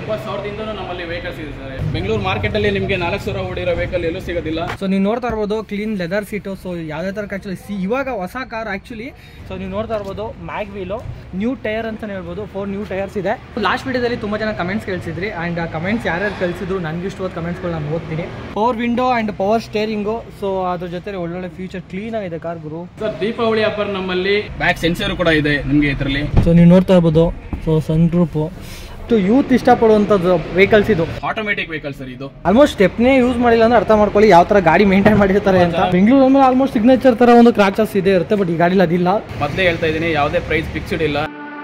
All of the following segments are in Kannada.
ಎಂಬತ್ತು ಸಾವಿರದಿಂದನೂ ನಮ್ಮಲ್ಲಿ ವೆಹಿಕಲ್ಸ್ ಇದೆ ಸರ್ ಬೆಂಗಳೂರು ಮಾರ್ಕೆಟಲ್ಲಿ ನಿಮಗೆ ನಾಲ್ಕು ಸಾವಿರ ಓಡಿರೋ ವೆಹಿಕಲ್ ಎಲ್ಲೂ ಸಿಗೋದಿಲ್ಲ ಸೊ ನೀವು ನೋಡ್ತಾ ಇರ್ಬೋದು ಕ್ಲೀನ್ ಲೆದರ್ ಸೀಟು ಸೊ ಯಾವುದೇ ಥರ ಆ್ಯಕ್ಚುಲಿ ಸಿ ಇವಾಗ ಹೊಸ ಕಾರ್ ಆ್ಯಕ್ಚುಲಿ ಸೊ ನೀವು ನೋಡ್ತಾ ಇರ್ಬೋದು ಮ್ಯಾಗ್ ವೀಲು ನ್ಯೂ ಟೈರ್ ಅಂತಲೇ ಹೇಳ್ಬೋದು ಫೋರ್ ನ್ಯೂ ಟೈರ್ಸ್ ಇದೆ ಲಾಸ್ಟ್ ವಿಡಿಯೋದಲ್ಲಿ ತುಂಬ ಜನ ಕಮೆಂಟ್ಸ್ ಕಳಿಸಿದ್ರಿ ಆ್ಯಂಡ್ ಆ ಕಮೆಂಟ್ಸ್ ಯಾರ್ಯಾರು ಕಳಿಸಿದ್ರು ನನಗೆ ಇಷ್ಟವಾದ ಕಮೆಂಟ್ಸ್ಗಳು ನಾನು ಓದ್ತೀನಿ power window and power steering so ಅದ್ರ ಜೊತೆ ಒಳ್ಳೊಳ್ಳೆ ಫ್ಯೂಚರ್ ಕ್ಲೀನ್ ಆಗಿದೆ ಕಾರ್ ಗುರು ಸರ್ ದೀಪಾವಳಿ ಆಫರ್ ನಮ್ಮಲ್ಲಿ ಬ್ಯಾಕ್ ಸೆನ್ಸರ್ ಕೂಡ ಇದೆ ನಿಮಗೆ ಇದರಲ್ಲಿ ಸೊ ನೀವು ನೋಡ್ತಾ ಇರ್ಬೋದು ಸೊ ಸನ್ ರೂಪು ಯೂತ್ ಇಷ್ಟಪಡುವಂಥದ್ದು ವೆಹಿಕಲ್ಸ್ ಇದು ಆಟೋಮೆಟಿಕ್ ವೆಹಿಕಲ್ ಸರ್ ಇದು ಆಲ್ಮೋಸ್ಟ್ ಸ್ಟೆಪ್ನೇ ಯೂಸ್ ಮಾಡಿಲ್ಲ ಅಂದ್ರೆ ಅರ್ಥ ಮಾಡ್ಕೊಳ್ಳಿ ಯಾವ ತರ ಗಾಡಿ ಮೇಂಟೈನ್ ಮಾಡಿರ್ತಾರೆ ಅಂತ ಬೆಂಗಳೂರು ಅಂದ್ರೆ ಆಲ್ಮೋಸ್ಟ್ ಸಿಗ್ನೇಚರ್ ತರ ಒಂದು ಕ್ರಾಚಸ್ ಇದೆ ಇರುತ್ತೆ ಬಟ್ ಈ ಗಾಡಿಲಿ ಅದಿಲ್ಲ ಮೊದಲೇ ಹೇಳ್ತಾ ಇದ್ದೀನಿ ಯಾವುದೇ ಪ್ರೈಸ್ ಫಿಕ್ಸ್ಡ್ ಇಲ್ಲ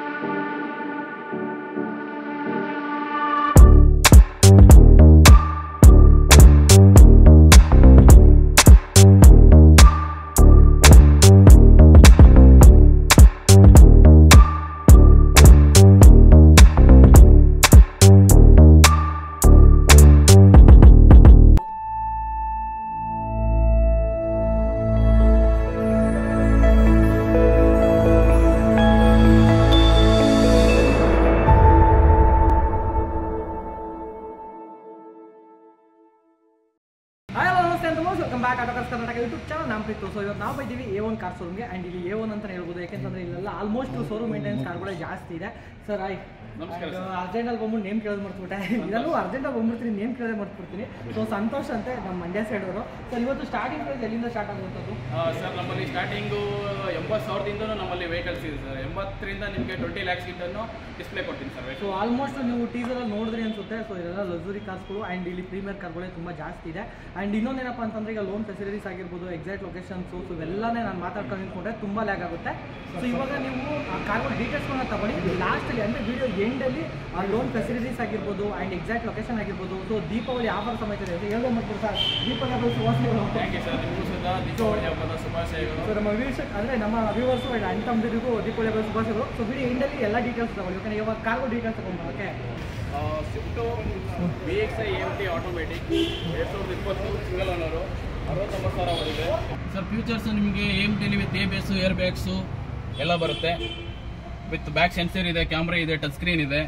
ಹಲೋ ನಮಸ್ತೆ ಅಂತ welcome back auto cars Karnataka YouTube channel ನಮ್ಮ ಪ್ರೀತು ಸೊ ಇವತ್ತು ನಾವು ಬೈದ್ದೀವಿ ಎ ಒನ್ ಕಾರ್ ಶೋರೂಮ್ಗೆ ಆ್ಯಂಡ್ ಇಲ್ಲಿ ಎ ಒನ್ ಅಂತ ಹೇಳ್ಬೋದು ಯಾಕೆಂತಂದ್ರೆ ಇಲ್ಲೆಲ್ಲ ಆಲ್ಮೋಸ್ಟ್ ಶೋರೂಮ್ ಮೇಂಟೆನೆನ್ಸ್ ಕಾರ್ಗಳೇ ಜಾಸ್ತಿ ಇದೆ ಸರ್ ಆಯ್ ನಮಸ್ಕಾರ sir. ಅರ್ಜೆಂಟಲ್ಲಿ ಬಂದ್ಬಿಟ್ಟು ನೇಮ್ ಕೇಳೋದು ಮರ್ತ್ಬಿಟ್ಟೆ ಇದನ್ನು ಅರ್ಜೆಂಟಾಗಿ ಬಂದ್ಬಿಡ್ತೀನಿ ನೇಮ್ ಕೇಳೋದೇ ಮರ್ತ್ಬಿಡ್ತೀನಿ ಸೊ ಸಂತೋಷ್ ಅಂತೆ ನಮ್ಮ ಮಂಡ್ಯ ಸೈಡ್ ಅವರು ಸರ್ ಇವತ್ತು ಸ್ಟಾರ್ಟಿಂಗ್ ಪ್ರೈಸ್ ಎಲ್ಲಿಂದ ಸ್ಟಾರ್ಟ್ ಆಗುವಂಥದ್ದು ಸರ್ ನಮ್ಮಲ್ಲಿ ಸ್ಟಾರ್ಟಿಂಗು ಎಂಬತ್ತು ಸಾವಿರದಿಂದನೂ ನಮ್ಮಲ್ಲಿ ವೆಹಿಕಲ್ಸ್ ಇದೆ ಸರ್ ಎಂಬತ್ತರಿಂದ ನಿಮಗೆ ಟ್ವೆಂಟಿ ಲ್ಯಾಕ್ಸ್ ಗಿಟ್ಟನ್ನು ಡಿಸ್ಪ್ಲೇ ಕೊಡ್ತೀನಿ ಸರ್ ಸೊ ಆಲ್ಮೋಸ್ಟ್ ನೀವು ಟೀಸರಲ್ಲಿ ನೋಡಿದ್ರಿ ಅನ್ಸುತ್ತೆ ಸೊ ಇದೆಲ್ಲ ಲಕ್ಸುರಿ ಕಾರ್ಸ್ಗಳು ಆ್ಯಂಡ್ ಇಲ್ಲಿ ಪ್ರೀಮಿಯರ್ ಕಾರ್ಗಳೇ ತುಂಬ ಜಾಸ್ತಿ ಇದೆ ಆ್ಯಂಡ್ ಇನ್ನೊಂದೇನಪ್ಪ ಅಂತಂದ್ರೆ ಈಗ ಲೋನ್ ಫೆಸಿಲಿಟೀಸ್ ಆಗಿರ್ಬೋದು ಎಕ್ಸಾಕ್ಟ್ ಲೊಕೇಶನ್ಸು ಸೊ ಇವೆಲ್ಲನೇ ನಾನು ಮಾತಾಡ್ಕೊಂಡು ನಿಂತ್ಕೊಂಡ್ರೆ ತುಂಬ ಲ್ಯಾಗ್ ಆಗುತ್ತೆ ಸೊ ಇವಾಗ ನೀವು ಆ ಕಾರ್ಗಳ ಡೀಟೇಲ್ಸ್ಗಳನ್ನ ತಗೊಳ್ಳಿ ಲಾಸ್ಟಲ್ಲಿ ಅಂದರೆ ವಿಡಿಯೋ ಎಂಡಲ್ಲಿ ಆ ಲೋನ್ ಫೆಸಿಲಿಟೀಸ್ ಆಗಿರ್ಬೋದು ಆ್ಯಂಡ್ ಎಕ್ಸಾಕ್ಟ್ ಲೊಕೇಶನ್ ಆಗಿರ್ಬೋದು ಸೊ ದೀಪಾವಳಿ ಆಫರ್ ಸಮೇತ ಇದೆ ಹೇಳೋ ಮಾಡ್ಬೋದು ಸರ್ ದೀಪಾವಳಿ ಹಬ್ಬದ ಶುಭಾಶಯಗಳು ಥ್ಯಾಂಕ್ ಯು ಸರ್ ನಿಮಗೂ ಸಹ ದೀಪಾವಳಿ ಹಬ್ಬದ ಶುಭಾಶಯಗಳು ಸೊ ನಮ್ಮ ವೀಕ್ಷಕ್ ಅಂದರೆ ನಮ್ಮ ವ್ಯೂವರ್ಸು ಆ್ಯಂಡ್ ಅಣ್ಣ ತಮ್ಮದಿರಿಗೂ ದೀಪಾವಳಿ ಹಬ್ಬದ ಶುಭಾಶಯಗಳು ಸೊ ವಿಡಿಯೋ ಎಂಡಲ್ಲಿ ಎಲ್ಲ ಡೀಟೇಲ್ಸ್ ತಗೊಳ್ಳಿ ಯಾಕಂದರೆ ಇವಾಗ ಕಾರ್ಗೋ ಡೀಟೇಲ್ಸ್ ತಗೊಂಡು okay Swift B X I M T automatic ಎರಡು ಸಾವಿರದ ಇಪ್ಪತ್ತು ಸಿಂಗಲ್ ಓನರು ಅರವತ್ತೊಂಬತ್ತು ಸಾವಿರ ಬಂದಿದೆ ಸರ್ ಫ್ಯೂಚರ್ಸ್ ನಿಮಗೆ ಎಮ್ ಟಿಲಿ with A base air bags ಎಲ್ಲ ಬರುತ್ತೆ ವಿತ್ ಬ್ಯಾಕ್ ಸೆನ್ಸರ್ ಇದೆ ಕ್ಯಾಮ್ರಾ ಇದೆ ಟಚ್ ಸ್ಕ್ರೀನ್ ಇದೆ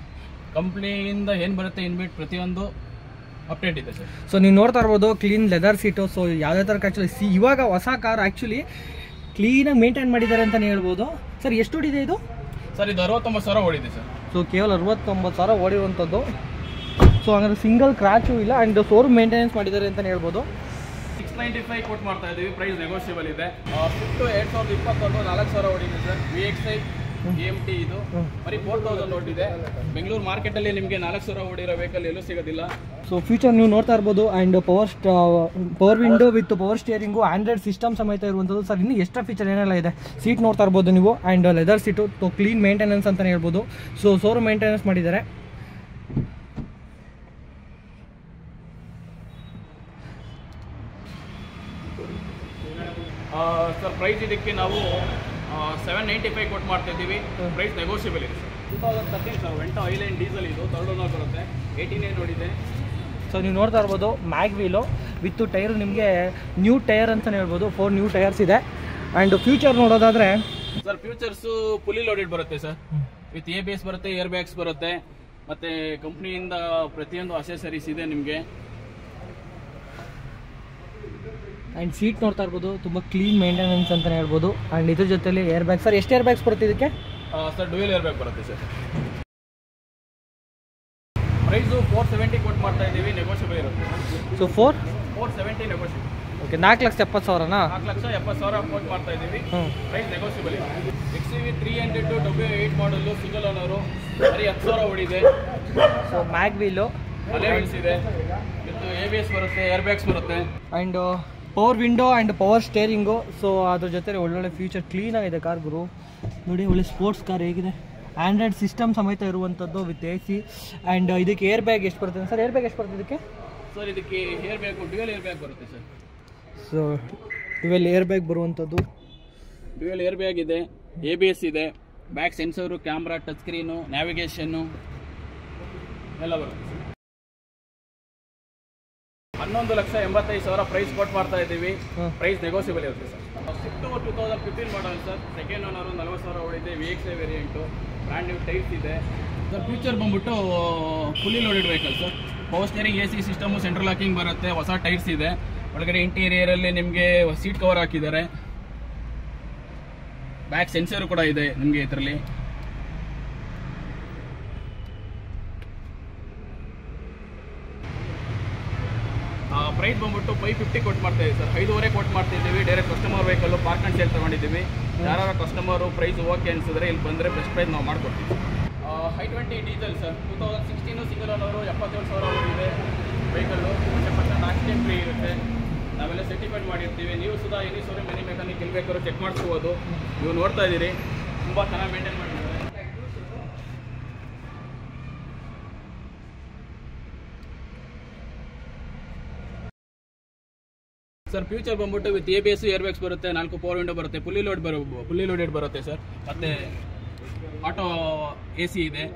ಕಂಪ್ನಿಯಿಂದ ಏನು ಬರುತ್ತೆ ಇನ್ಬಿಟ್ ಪ್ರತಿಯೊಂದು ಅಪ್ಡೇಟ್ ಇದೆ ಸರ್ ಸೊ ನೀವು ನೋಡ್ತಾ ಇರ್ಬೋದು ಕ್ಲೀನ್ ಲೆದರ್ ಸೀಟು ಸೊ ಯಾವುದೇ ಥರ ಆ್ಯಕ್ಚುಲಿ ಸಿ ಇವಾಗ ಹೊಸ ಕಾರ್ ಆ್ಯಕ್ಚುಲಿ ಕ್ಲೀನಾಗಿ ಮೇಂಟೈನ್ ಮಾಡಿದ್ದಾರೆ ಅಂತಲೇ ಹೇಳ್ಬೋದು ಸರ್ ಎಷ್ಟು ಹೊಡಿದೆ ಇದು ಸರ್ ಇದು ಅರವತ್ತೊಂಬತ್ತು ಸಾವಿರ ಓಡಿದೆ ಸರ್ ಸೊ ಕೇವಲ ಅರವತ್ತೊಂಬತ್ತು ಸಾವಿರ ಓಡಿರುವಂಥದ್ದು ಸೊ ಹಂಗಾದ್ರೆ ಸಿಂಗಲ್ ಕ್ರಾಚು ಇಲ್ಲ ಆ್ಯಂಡ್ ಶೋರೂಮ್ ಮೇಂಟೆನೆನ್ಸ್ ಮಾಡಿದ್ದಾರೆ ಅಂತಲೇ ಹೇಳ್ಬೋದು ಸಿಕ್ಸ್ ನೈಂಟಿ ಫೈವ್ ಕೊಟ್ಟು ಮಾಡ್ತಾ ಇದ್ದೀವಿ ಪ್ರೈಸ್ ನೆಗೋಷಿಯಬಲ್ ಇದೆ ಸ್ವಿಫ್ಟು ಎರಡು ಸಾವಿರದ ಇಪ್ಪತ್ತೊಂದು ನಾಲ್ಕು ಸಾವಿರ ಓಡಿದೆ sir V X I M T ಇದು ಹ್ಮ್. ಬರೀ ಫೋರ್ ತೌಸಂಡ್ ಓಡಿದೆ ಬೆಂಗಳೂರು ಮಾರ್ಕೆಟಲ್ಲಿ ನಿಮಗೆ ನಾಲ್ಕು ಸಾವಿರ ಓಡಿರೋ ವೆಹಿಕಲ್ ಎಲ್ಲೂ ಸಿಗೋದಿಲ್ಲ ಸೊ ಫ್ಯೂಚರ್ ನೀವು ನೋಡ್ತಾ ಇರ್ಬೋದು and power power window with power steering Android system ಸಮೇತ ಇರುವಂಥದ್ದು ಸರ್ ಇನ್ನು ಎಕ್ಸ್ಟ್ರಾ ಫೀಚರ್ ಏನೆಲ್ಲ ಇದೆ ಸೀಟ್ ನೋಡ್ತಾ ಇರ್ಬೋದು ನೀವು and leather seat so clean maintenance ಅಂತಲೇ ಹೇಳ್ಬೋದು ಸೊ ಶೋರೂಮ್ ಮೇಂಟೆನೆನ್ಸ್ ಮಾಡಿದ್ದಾರೆ ಸರ್ ಪ್ರೈಸ್ ಇದಕ್ಕೆ ನಾವು ಸೆವೆನ್ ನೈಂಟಿ ಫೈವ್ ಕೊಟ್ಟು ಮಾಡ್ತಾ ಇದ್ದೀವಿ ಹ್ಮ್. ಪ್ರೈಸ್ ನೆಗೋಷಿಯಬಲ್ ಇದೆ sir two thousand thirteen sir Vento highline diesel ಇದು ತರ್ಡ್ ಓನರ್ ಬರುತ್ತೆ ಏಯ್ಟೀನ್ ಏನ್ ನೋಡಿದೆ ಸೊ ನೀವು ನೋಡ್ತಾ ಇರ್ಬೋದು ಮ್ಯಾಗ್ ವೀಲು ವಿತ್ ಟೈರ್ ನಿಮಗೆ ನ್ಯೂ ಟೈರ್ ಅಂತಲೇ ಹೇಳ್ಬೋದು ಫೋರ್ ನ್ಯೂ ಟೈರ್ಸ್ ಇದೆ ಆ್ಯಂಡ್ ಫ್ಯೂಚರ್ ನೋಡೋದಾದರೆ ಸರ್ ಫ್ಯೂಚರ್ಸು ಫುಲ್ಲಿ ಲೋಡೆಡ್ ಬರುತ್ತೆ ಸರ್ ವಿತ್ ಎ ಬೇಸ್ ಬರುತ್ತೆ ಏರ್ ಬ್ಯಾಗ್ಸ್ ಬರುತ್ತೆ ಮತ್ತೆ ಕಂಪ್ನಿಯಿಂದ ಪ್ರತಿಯೊಂದು ಅಸೆಸರೀಸ್ ಇದೆ ನಿಮಗೆ ಆ್ಯಂಡ್ ಸೀಟ್ ನೋಡ್ತಾ ಇರ್ಬೋದು ತುಂಬ ಕ್ಲೀನ್ ಮೇಂಟೆನೆನ್ಸ್ ಅಂತಲೇ ಹೇಳ್ಬೋದು ಆ್ಯಂಡ್ ಇದ್ರ ಜೊತೆಲಿ ಏರ್ ಬ್ಯಾಗ್ ಸರ್ ಎಷ್ಟು ಏರ್ ಬ್ಯಾಗ್ಸ್ ಬರುತ್ತೆ ಇದಕ್ಕೆ ಸರ್ ಡುವೆಲ್ ಏರ್ ಬ್ಯಾಗ್ ಬರುತ್ತೆ ಸರ್ ಪ್ರೈಸು ಫೋರ್ ಸೆವೆಂಟಿ ಕೊಟ್ಟು ಮಾಡ್ತಾ ಇದ್ದೀವಿ ನೆಗೋಷಿಯಬಲ್ ಇರುತ್ತೆ so four four seventy negotiable okay ನಾಲ್ಕು ಲಕ್ಷ ಎಪ್ಪತ್ತು ಸಾವಿರನಾ ನಾಲ್ಕು ಲಕ್ಷ ಎಪ್ಪತ್ತು ಸಾವಿರ ಕೊಟ್ಟು ಮಾಡ್ತಾ ಇದ್ದೀವಿ ಹ್ಞೂ ಪ್ರೈಸ್ ನೆಗೋಷಿಯಬಲ್ ಇದೆ X V three hundred W eight model single owner ಬರೀ ಹತ್ತು ಸಾವಿರ ಓಡಿದೆ ಸೊ ಮ್ಯಾಗ್ ವೀಲು ಅಲೆ ಇದೆ ವಿತ್ ಎ ಬಿ ಎಸ್ ಬರುತ್ತೆ ಏರ್ ಬ್ಯಾಗ್ಸ್ ಬರುತ್ತೆ and power window and power steering so ಅದ್ರ ಜೊತೆ ಒಳ್ಳೊಳ್ಳೆ ಫ್ಯೂಚರ್ ಕ್ಲೀನಾಗಿದೆ ಕಾರ್ ಗುರು ನೋಡಿ ಒಳ್ಳೆ ಸ್ಪೋರ್ಟ್ಸ್ ಕಾರ್ ಹೇಗಿದೆ ಆ್ಯಂಡ್ರಾಯ್ಡ್ ಸಿಸ್ಟಮ್ ಸಮೇತ ಇರುವಂಥದ್ದು ವಿತ್ ಎ ಸಿ ಆ್ಯಂಡ್ ಇದಕ್ಕೆ ಏರ್ ಬ್ಯಾಗ್ ಎಷ್ಟು ಬರ್ತದೆ ಸರ್ ಏರ್ ಬ್ಯಾಗ್ ಎಷ್ಟು ಬರ್ತದೆ ಇದಕ್ಕೆ ಸರ್ ಇದಕ್ಕೆ air bag dual air bag ಬರುತ್ತೆ ಸರ್ ಸೊ ಇವೆಲ್ಲ ಏರ್ ಬ್ಯಾಗ್ ಬರುವಂಥದ್ದು ಡ್ಯುಯಲ್ ಏರ್ ಬ್ಯಾಗ್ ಇದೆ ಎ ಬಿ ಎಸ್ ಇದೆ back sensor camera touch screen navigation ಎಲ್ಲ ಬರುತ್ತೆ ಹನ್ನೊಂದು ಲಕ್ಷ ಎಂಬತ್ತೈದು ಸಾವಿರ ಪ್ರೈಸ್ ಕೊಟ್ಟು ಮಾಡ್ತಾ ಇದ್ದೀವಿ ಹಾಂ ಪ್ರೈಸ್ ನೆಗೋಸಿಯಬಲ್ ಇರುತ್ತೆ sir Swift two thousand fifteen model sir second owner ನಲ್ವತ್ತು ಸಾವಿರ ಓಡಿದೆ V X I variant brand new tyres ಇದೆ ಸರ್ ಫ್ಯೂಚರ್ ಬಂದ್ಬಿಟ್ಟು fully loaded vehicle sir power steering A C system central locking ಬರುತ್ತೆ ಹೊಸ ಟೈರ್ಸ್ ಇದೆ ಒಳಗಡೆ ಇಂಟೀರಿಯರಲ್ಲಿ ನಿಮಗೆ ಸೀಟ್ ಕವರ್ ಹಾಕಿದ್ದಾರೆ ಬ್ಯಾಕ್ ಸೆನ್ಸರ್ ಕೂಡ ಇದೆ ನಿಮಗೆ ಇದರಲ್ಲಿ ಪ್ರೈಸ್ ಬಂದ್ಬಿಟ್ಟು ಫೈವ್ ಫಿಫ್ಟಿ ಕೊಟ್ಟು ಮಾಡ್ತಾ ಇದ್ದೀವಿ ಸರ್ ಐದುವರೆ ಕೊಟ್ಟು ಮಾಡ್ತಾ ಇದ್ದೀವಿ direct customer vehicle park and sale ತಗೊಂಡಿದ್ದೀವಿ ಯಾರು ಕಸ್ಟಮರು ಪ್ರೈಸ್ ಓಕೆ ಅನ್ಸಿದ್ರೆ ಇಲ್ಲಿ ಬಂದರೆ ಬೆಸ್ಟ್ ಪ್ರೈಸ್ ನಾವು ಮಾಡ್ಕೊಡ್ತೀವಿ i twenty diesel sir two thousand sixteen single owner ಎಪ್ಪತ್ತೇಳು ಸಾವಿರ ಇದೆ vehicle hundred percent accident free ಇರುತ್ತೆ ನಾವೆಲ್ಲ ಸರ್ಟಿಫೈಡ್ ಮಾಡಿರ್ತೀವಿ ನೀವು ಸುಧಾ ಎನಿ ಸೋರಿ ಮೆನಿ ಮೆಕ್ಯಾನಿಕ್ ಎಲ್ಲಿ ಬೇಕಾದ್ರೂ ಚೆಕ್ ಮಾಡಿಸ್ಕೋಬೋದು ನೀವು ನೋಡ್ತಾ ಇದ್ದೀರಿ ತುಂಬ ಚೆನ್ನಾಗಿ ಮೇಂಟೈನ್ ಮಾಡಿದ್ದಾರೆ ಸರ್ ಫ್ಯೂಚರ್ ಬಂದ್ಬಿಟ್ಟು with A B S air bags ಬರುತ್ತೆ ನಾಲ್ಕು ಪವರ್ ವಿಂಡೋ ಬರುತ್ತೆ ಫುಲ್ಲಿ ಲೋಡ್ ಬರೋ ಫುಲ್ಲಿ ಲೋಡೆಡ್ ಬರುತ್ತೆ ಸರ್ ಮತ್ತೆ ಆಟೋ ಎ ಸಿ ಇದೆ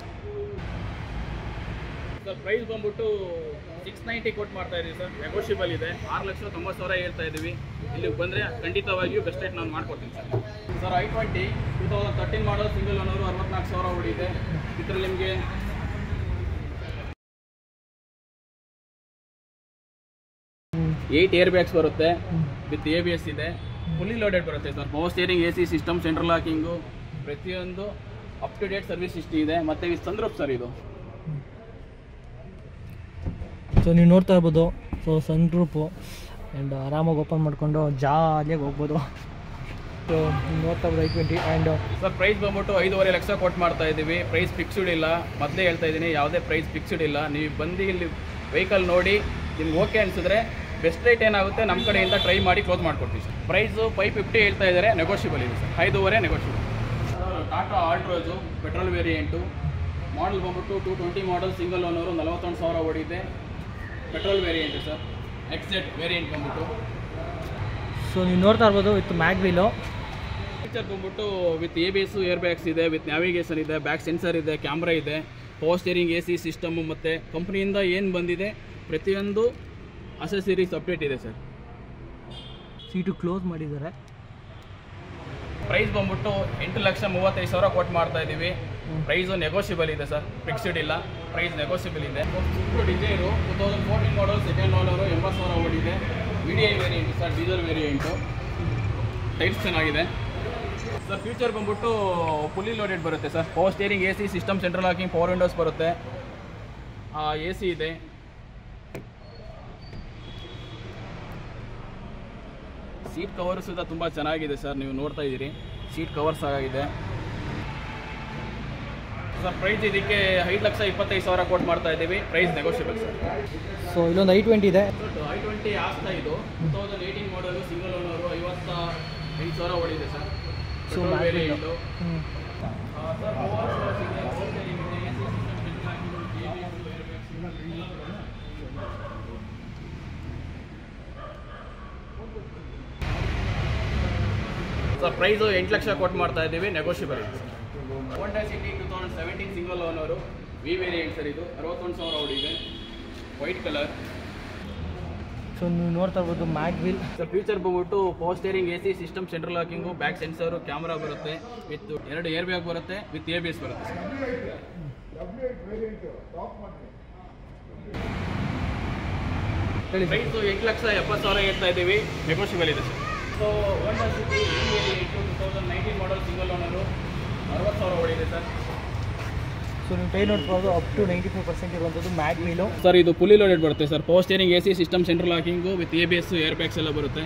ಸರ್ ಪ್ರೈಸ್ ಬಂದ್ಬಿಟ್ಟು ಸಿಕ್ಸ್ ನೈಂಟಿ ಕೊಟ್ಟು ಮಾಡ್ತಾ ಇದೀವಿ ಸರ್ ನೆಗೋಷಿಯಬಲ್ ಇದೆ ಆರು ಲಕ್ಷ ತೊಂಬತ್ತು ಸಾವಿರ ಹೇಳ್ತಾ ಇದ್ದೀವಿ ಇಲ್ಲಿಗೆ ಬಂದರೆ ಖಂಡಿತವಾಗಿಯೂ ಬೆಸ್ಟ್ ರೇಟ್ ನಾನು ಮಾಡ್ಕೊಡ್ತೀನಿ sir sir i twenty two thousand thirteen model single owner ಅರವತ್ನಾಲ್ಕು ಸಾವಿರ ಓಡಿದೆ ಇದರಲ್ಲಿ ನಿಮಗೆ ಏಯ್ಟ್ ಏರ್ ಬ್ಯಾಗ್ಸ್ ಬರುತ್ತೆ ವಿತ್ ಎ ಬಿ ಎಸ್ ಇದೆ ಫುಲ್ಲಿ ಲೋಡೆಡ್ ಬರುತ್ತೆ sir power steering A C system central locking ಪ್ರತಿಯೊಂದು ಅಪ್ ಟು ಡೇಟ್ ಸರ್ವಿಸ್ ಇಷ್ಟು ಇದೆ ಮತ್ತು ಇದು ಸಂದ್ರೂಪ್ ಸರ್ ಇದು ಸೊ ನೀವು ನೋಡ್ತಾ ಇರ್ಬೋದು ಸೊ ಸನ್ ಗ್ರೂಪು ಆ್ಯಂಡ್ ಆರಾಮಾಗಿ ಓಪನ್ ಮಾಡಿಕೊಂಡು ಜಾಲಿಯಾಗಿ ಹೋಗ್ಬೋದು ಸೊ ನೀವು ನೋಡ್ತಾ ಇರ್ಬೋದು i twenty and sir price ಬಂದ್ಬಿಟ್ಟು ಐದೂವರೆ ಲಕ್ಷ ಕೊಟ್ಟು ಮಾಡ್ತಾ ಇದ್ದೀವಿ ಪ್ರೈಸ್ ಫಿಕ್ಸ್ಡ್ ಇಲ್ಲ ಮೊದಲೇ ಹೇಳ್ತಾ ಇದ್ದೀನಿ ಯಾವುದೇ ಪ್ರೈಸ್ ಫಿಕ್ಸ್ಡ್ ಇಲ್ಲ ನೀವು ಬಂದು ಇಲ್ಲಿ ವೆಹಿಕಲ್ ನೋಡಿ ನಿಮ್ಗೆ ಓಕೆ ಅನಿಸಿದ್ರೆ ಬೆಸ್ಟ್ ರೇಟ್ ಏನಾಗುತ್ತೆ ನಮ್ಮ ಕಡೆಯಿಂದ ಟ್ರೈ ಮಾಡಿ ಕ್ಲೋಸ್ ಮಾಡ್ಕೊಡ್ತೀವಿ ಸರ್ ಪ್ರೈಸು ಫೈವ್ ಫಿಫ್ಟಿ ಹೇಳ್ತಾ ಇದ್ದಾರೆ ನೆಗೋಷಿಯಬಲ್ ಇದೆ ಸರ್ ಐದೂವರೆ negotiable Tata Altroz petrol variant model ಬಂದ್ಬಿಟ್ಟು two twenty model single owner ನಲವತ್ತೊಂದು ಸಾವಿರ ಓಡಿದೆ ಪೆಟ್ರೋಲ್ ವೇರಿಯಂಟು ಸರ್ ಎಕ್ಸೆಟ್ ವೇರಿಯಂಟ್ ಬಂದ್ಬಿಟ್ಟು ಸೊ ನೀವು ನೋಡ್ತಾ ಇರ್ಬೋದು ವಿತ್ ಮ್ಯಾಗ್ ವೀಲು ಫೀಚರ್ ಬಂದ್ಬಿಟ್ಟು with A B S air bags ಇದೆ ವಿತ್ ನ್ಯಾವಿಗೇಷನ್ ಇದೆ ಬ್ಯಾಕ್ ಸೆನ್ಸರ್ ಇದೆ ಕ್ಯಾಮ್ರಾ ಇದೆ power steering A C system ಮತ್ತು ಕಂಪ್ನಿಯಿಂದ ಏನು ಬಂದಿದೆ ಪ್ರತಿಯೊಂದು ಅಸೆಸರೀಸ್ ಅಪ್ಡೇಟ್ ಇದೆ ಸರ್ ಸೀಟು ಕ್ಲೋಸ್ ಮಾಡಿದ್ದಾರೆ ಪ್ರೈಸ್ ಬಂದ್ಬಿಟ್ಟು ಎಂಟು ಲಕ್ಷ ಮೂವತ್ತೈದು ಸಾವಿರ ಕೊಟ್ಟು ಮಾಡ್ತಾ ಇದ್ದೀವಿ ಪ್ರೈಸು ನೆಗೋಷಿಯಬಲ್ ಇದೆ ಸರ್ ಫಿಕ್ಸ್ಡ್ ಇಲ್ಲ ಪ್ರೈಸ್ ನೆಗೋಷಿಯಬಲ್ ಇದೆ Swift Dzire two thousand fourteen model second owner ಎಂಬತ್ತು ಸಾವಿರ ಓಡಿದೆ V D I variant sir diesel variant types ಚೆನ್ನಾಗಿದೆ ಸರ್ ಫ್ಯೂಚರ್ ಬಂದ್ಬಿಟ್ಟು ಫುಲ್ಲಿ ಲೋಡೆಡ್ ಬರುತ್ತೆ sir power steering A C system central locking power windows ಬರುತ್ತೆ ಎ ಸಿ ಇದೆ ಸೀಟ್ ಕವರ್ಸ್ ಸುದ ತುಂಬ ಚೆನ್ನಾಗಿದೆ ಸರ್ ನೀವು ನೋಡ್ತಾ ಇದ್ದೀರಿ ಸೀಟ್ ಕವರ್ಸ್ ಆಗಿದೆ ಸರ್ ಪ್ರೈಸ್ ಇದಕ್ಕೆ ಐದು ಲಕ್ಷ ಇಪ್ಪತ್ತೈದು ಸಾವಿರ ಕೊಟ್ಟು ಮಾಡ್ತಾ ಇದ್ದೀವಿ ಪ್ರೈಸ್ ನೆಗೋಷಿಯಬಲ್ ಸರ್ ಸೊ ಇಲ್ಲೊಂದು ಐ ಟ್ವೆಂಟಿ ಇದೆ ಐ ಟ್ವೆಂಟಿ ಆಸ್ತಾ ಇದು two thousand eighteen model single owner ಐವತ್ತ ಐದು ಸಾವಿರ ಓಡಿದೆ sir So, Petrol Mac variant. window. Hmm. Ah, sir, power source ಇದೆ, power steering ಇದೆ, AC system central locking, ABS, airbags. Sir price ಎಂಟು ಲಕ್ಷ ಕೊಟ್ಟು ಮಾಡ್ತಾ ಇದ್ದೀವಿ ನೆಗೋಷಿಯಬಲ್ ಇದೆ sir Honda City two thousand seventeen single owner V variant sir ಇದು ಅರವತ್ತೊಂದು ಸಾವಿರ ಓಡಿದೆ ವೈಟ್ ಕಲರ್ ಸೊ ನೀವು ನೋಡ್ತಾ ಇರ್ಬೋದು ಮ್ಯಾಗ್ ವೀಲ್ ಸರ್ ಫ್ಯೂಚರ್ ಬಂದ್ಬಿಟ್ಟು power steering A C system central locking back sensor camera ಬರುತ್ತೆ ವಿತ್ ಎರಡು ಏರ್ ಬ್ಯಾಗ್ ಬರುತ್ತೆ ವಿತ್ ಎ ಬಿ ಎಸ್ ಬರುತ್ತೆ ಸರ್ ಹೇಳಿ ಸರ್ ಪ್ರೈಸು ಎಂಟು ಲಕ್ಷ ಎಪ್ಪತ್ತು ಸಾವಿರ ಹೇಳ್ತಾ ಇದ್ದೀವಿ ನೆಗೋಷಿಯಬಲ್ ಇದೆ sir so Honda City two thousand nineteen model single owner ಅರವತ್ತು ಸಾವಿರ ಓಡಿದೆ ಸರ್ ಸೊ ನೀವು ಟೈ ನೋಡ್ಬೋದು up to ninety five percent ಇರುವಂಥದ್ದು ಮ್ಯಾಗ್ ವೀಲು ಸರ್ ಇದು ಫುಲ್ಲಿ ಲೋಡೆಡ್ ಬರುತ್ತೆ sir power steering A C system central locking with A B S air bags ಎಲ್ಲ ಬರುತ್ತೆ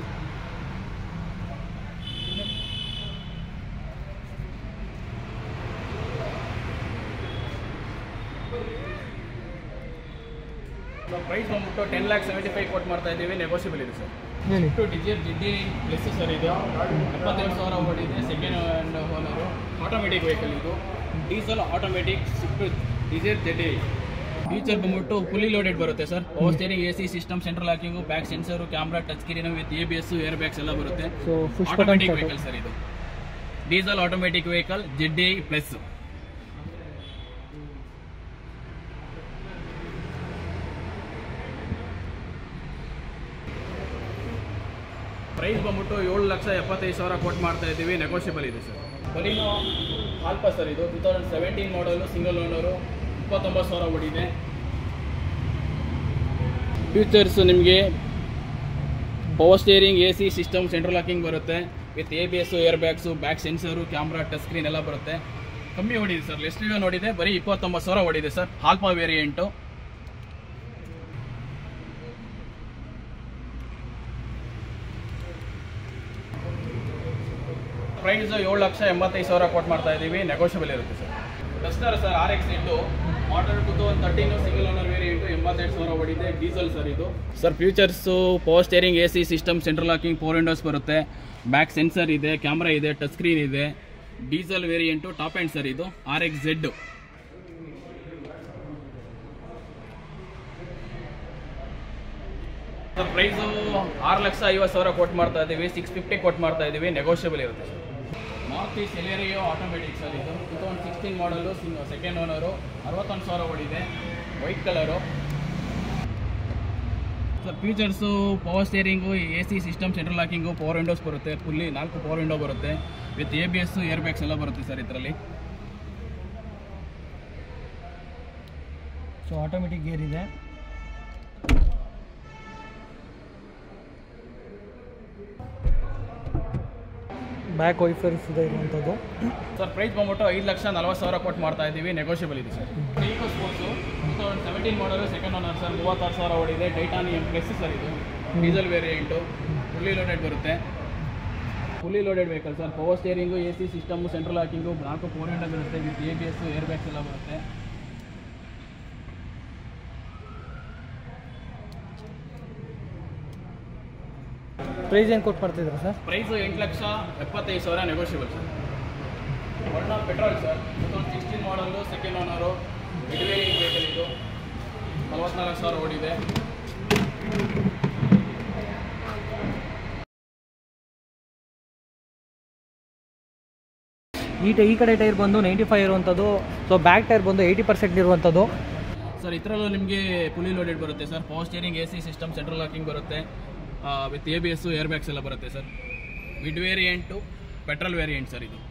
ಪ್ರೈಸ್ ಬಂದ್ಬಿಟ್ಟು ಟೆನ್ ಲ್ಯಾಕ್ ಸೆವೆಂಟಿ ಫೈವ್ ಕೊಟ್ಟು ಮಾಡ್ತಾ ಇದ್ದೀವಿ ನೆಗೋಷಿಯಬಲ್ ಇದೆ ಸರ್ ಹೇಳಿ ಟು ಡಿಜಿಯರ್ ಜಿಡ್ಡಿ ಪ್ಲಸ್ ಸರ್ ಇದು ಎಪ್ಪತ್ತೆರಡು ಸಾವಿರ ಓಡಿದೆ second hand owner automatic vehicle ಇದು diesel automatic Swift Dzire ZD feature ಬಂದ್ಬಿಟ್ಟು ಫುಲ್ಲಿ ಲೋಡೆಡ್ ಬರುತ್ತೆ sir power steering A C system central locking back sensor camera touch screen with A B S air bags ಎಲ್ಲ ಬರುತ್ತೆ so push button automatic vehicle sir ಇದು diesel automatic vehicle Z plus price ಬಂದ್ಬಿಟ್ಟು ಏಳು ಲಕ್ಷ ಎಪ್ಪತ್ತೈದು ಸಾವಿರ ಕೊಟ್ಟು ಮಾಡ್ತಾ ಇದ್ದೀವಿ ನೆಗೋಷಿಯಬಲ್ ಇದೆ ಸರ್ ಬಲಿನೋ ಆಲ್ಫಾ ಸರ್ ಇದು two thousand seventeen model single owner ಇಪ್ಪತ್ತೊಂಬತ್ತು ಸಾವಿರ ಓಡಿದೆ ಫ್ಯೂಚರ್ಸ್ ನಿಮಗೆ power steering A C system central locking ಬರುತ್ತೆ with A B S air bags back sensor camera touch screen ಎಲ್ಲ ಬರುತ್ತೆ ಕಮ್ಮಿ ಓಡಿದೆ ಸರ್ ಲೆಸ್ಟ್ ರಿವ್ಯೂ ನೋಡಿದೆ ಬರೀ ಇಪ್ಪತ್ತೊಂಬತ್ತು ಸಾವಿರ ಓಡಿದೆ ಸರ್ ಆಲ್ಫಾ ವೇರಿಯಂಟು ಪ್ರೈಸ್ ಏಳು ಲಕ್ಷ ಎಂಬತ್ತೈದು ಸಾವಿರ ಕೊಟ್ಟು ಮಾಡ್ತಾ ಇದ್ದೀವಿ ನೆಗೋಷಿಯಬಲ್ ಇರುತ್ತೆ sir Duster sir R X ಎಂಟು model two thousand thirteen single owner variant ಎಂಬತ್ತೆರಡು ಸಾವಿರ ಓಡಿದೆ ಡೀಸೆಲ್ ಸರ್ ಇದು sir futures power steering A C system central locking four windows ಬರುತ್ತೆ ಬ್ಯಾಕ್ ಸೆನ್ಸರ್ ಇದೆ ಕ್ಯಾಮ್ರಾ ಇದೆ ಟಚ್ ಸ್ಕ್ರೀನ್ ಇದೆ diesel variant top end sir ಇದು R X Z sir price ಆರು ಲಕ್ಷ ಐವತ್ತು ಸಾವಿರ ಕೊಟ್ಟು ಮಾಡ್ತಾ ಇದ್ದೀವಿ ಸಿಕ್ಸ್ ಫಿಫ್ಟಿ ಕೊಟ್ಟು ಮಾಡ್ತಾ ಇದ್ದೀವಿ ನೆಗೋಷಿಯಬಲ್ ಇರುತ್ತೆ sir north east Celerio automatic sir ಇದು two thousand sixteen model second owner ಅರವತ್ತೊಂದು ಸಾವಿರ ಓಡಿದೆ white colour sir features power steering A C system central locking power windows ಬರುತ್ತೆ ಫುಲ್ಲಿ ನಾಲ್ಕು ಪವರ್ ವಿಂಡೋ ಬರುತ್ತೆ with A B S air bags ಎಲ್ಲ ಬರುತ್ತೆ ಸರ್ ಇದರಲ್ಲಿ ಸೊ ಆಟೋಮೆಟಿಕ್ ಗೇರ್ ಇದೆ ಬ್ಯಾಕ್ ವೈಫರ್ಸ್ ಇದೆ ಇರುವಂಥದ್ದು ಸರ್ ಪ್ರೈಸ್ ಬಂದ್ಬಿಟ್ಟು ಐದು ಲಕ್ಷ ನಲ್ವತ್ತು ಸಾವಿರ ಕೊಟ್ಟು ಮಾಡ್ತಾ ಇದ್ದೀವಿ ನೆಗೋಷಿಯಬಲ್ ಇದೆ sir EcoSport two thousand seventeen model second owner sir ಮೂವತ್ತಾರು ಸಾವಿರ ಓಡಿದೆ ಟೈಟಾನಿಯಂ ಪ್ಲಸ್ ಸರ್ ಇದು ಡೀಸೆಲ್ ವೇರಿಯಂಟು ಫುಲ್ಲಿ ಲೋಡೆಡ್ ಬರುತ್ತೆ fully loaded vehicle sir power steering A C system central locking ನಾಲ್ಕು ಫೋರ್ ಹಂಡ್ರೆಡ್ ಬರುತ್ತೆ with A B S air bags ಎಲ್ಲ ಬರುತ್ತೆ ಪ್ರೈಸ್ ಏನು ಕೊಟ್ಟು ಮಾಡ್ತಿದ್ರು ಸರ್ ಪ್ರೈಸು ಎಂಟು ಲಕ್ಷ ಎಪ್ಪತ್ತೈದು ಸಾವಿರ negotiable sir Verna petrol sir two thousand sixteen model second owner mid variant vehicle ಇದು ನಲವತ್ನಾಲ್ಕು ಸಾವಿರ ಓಡಿದೆ ಈ ಟೈ ಈ ಕಡೆ ಟೈರ್ ಬಂದು ನೈಂಟಿ ಫೈವ್ ಇರುವಂಥದ್ದು ಸೊ ಬ್ಯಾಕ್ ಟೈರ್ ಬಂದು ಏಯ್ಟಿ ಪರ್ಸೆಂಟ್ ಇರುವಂಥದ್ದು ಸರ್ ಇದರಲ್ಲೂ ನಿಮಗೆ ಫುಲ್ಲಿ ಲೋಡೆಡ್ ಬರುತ್ತೆ sir power steering A C system central locking ಬರುತ್ತೆ with A B S air bags ಎಲ್ಲ ಬರುತ್ತೆ sir mid variant petrol variant sir ಇದು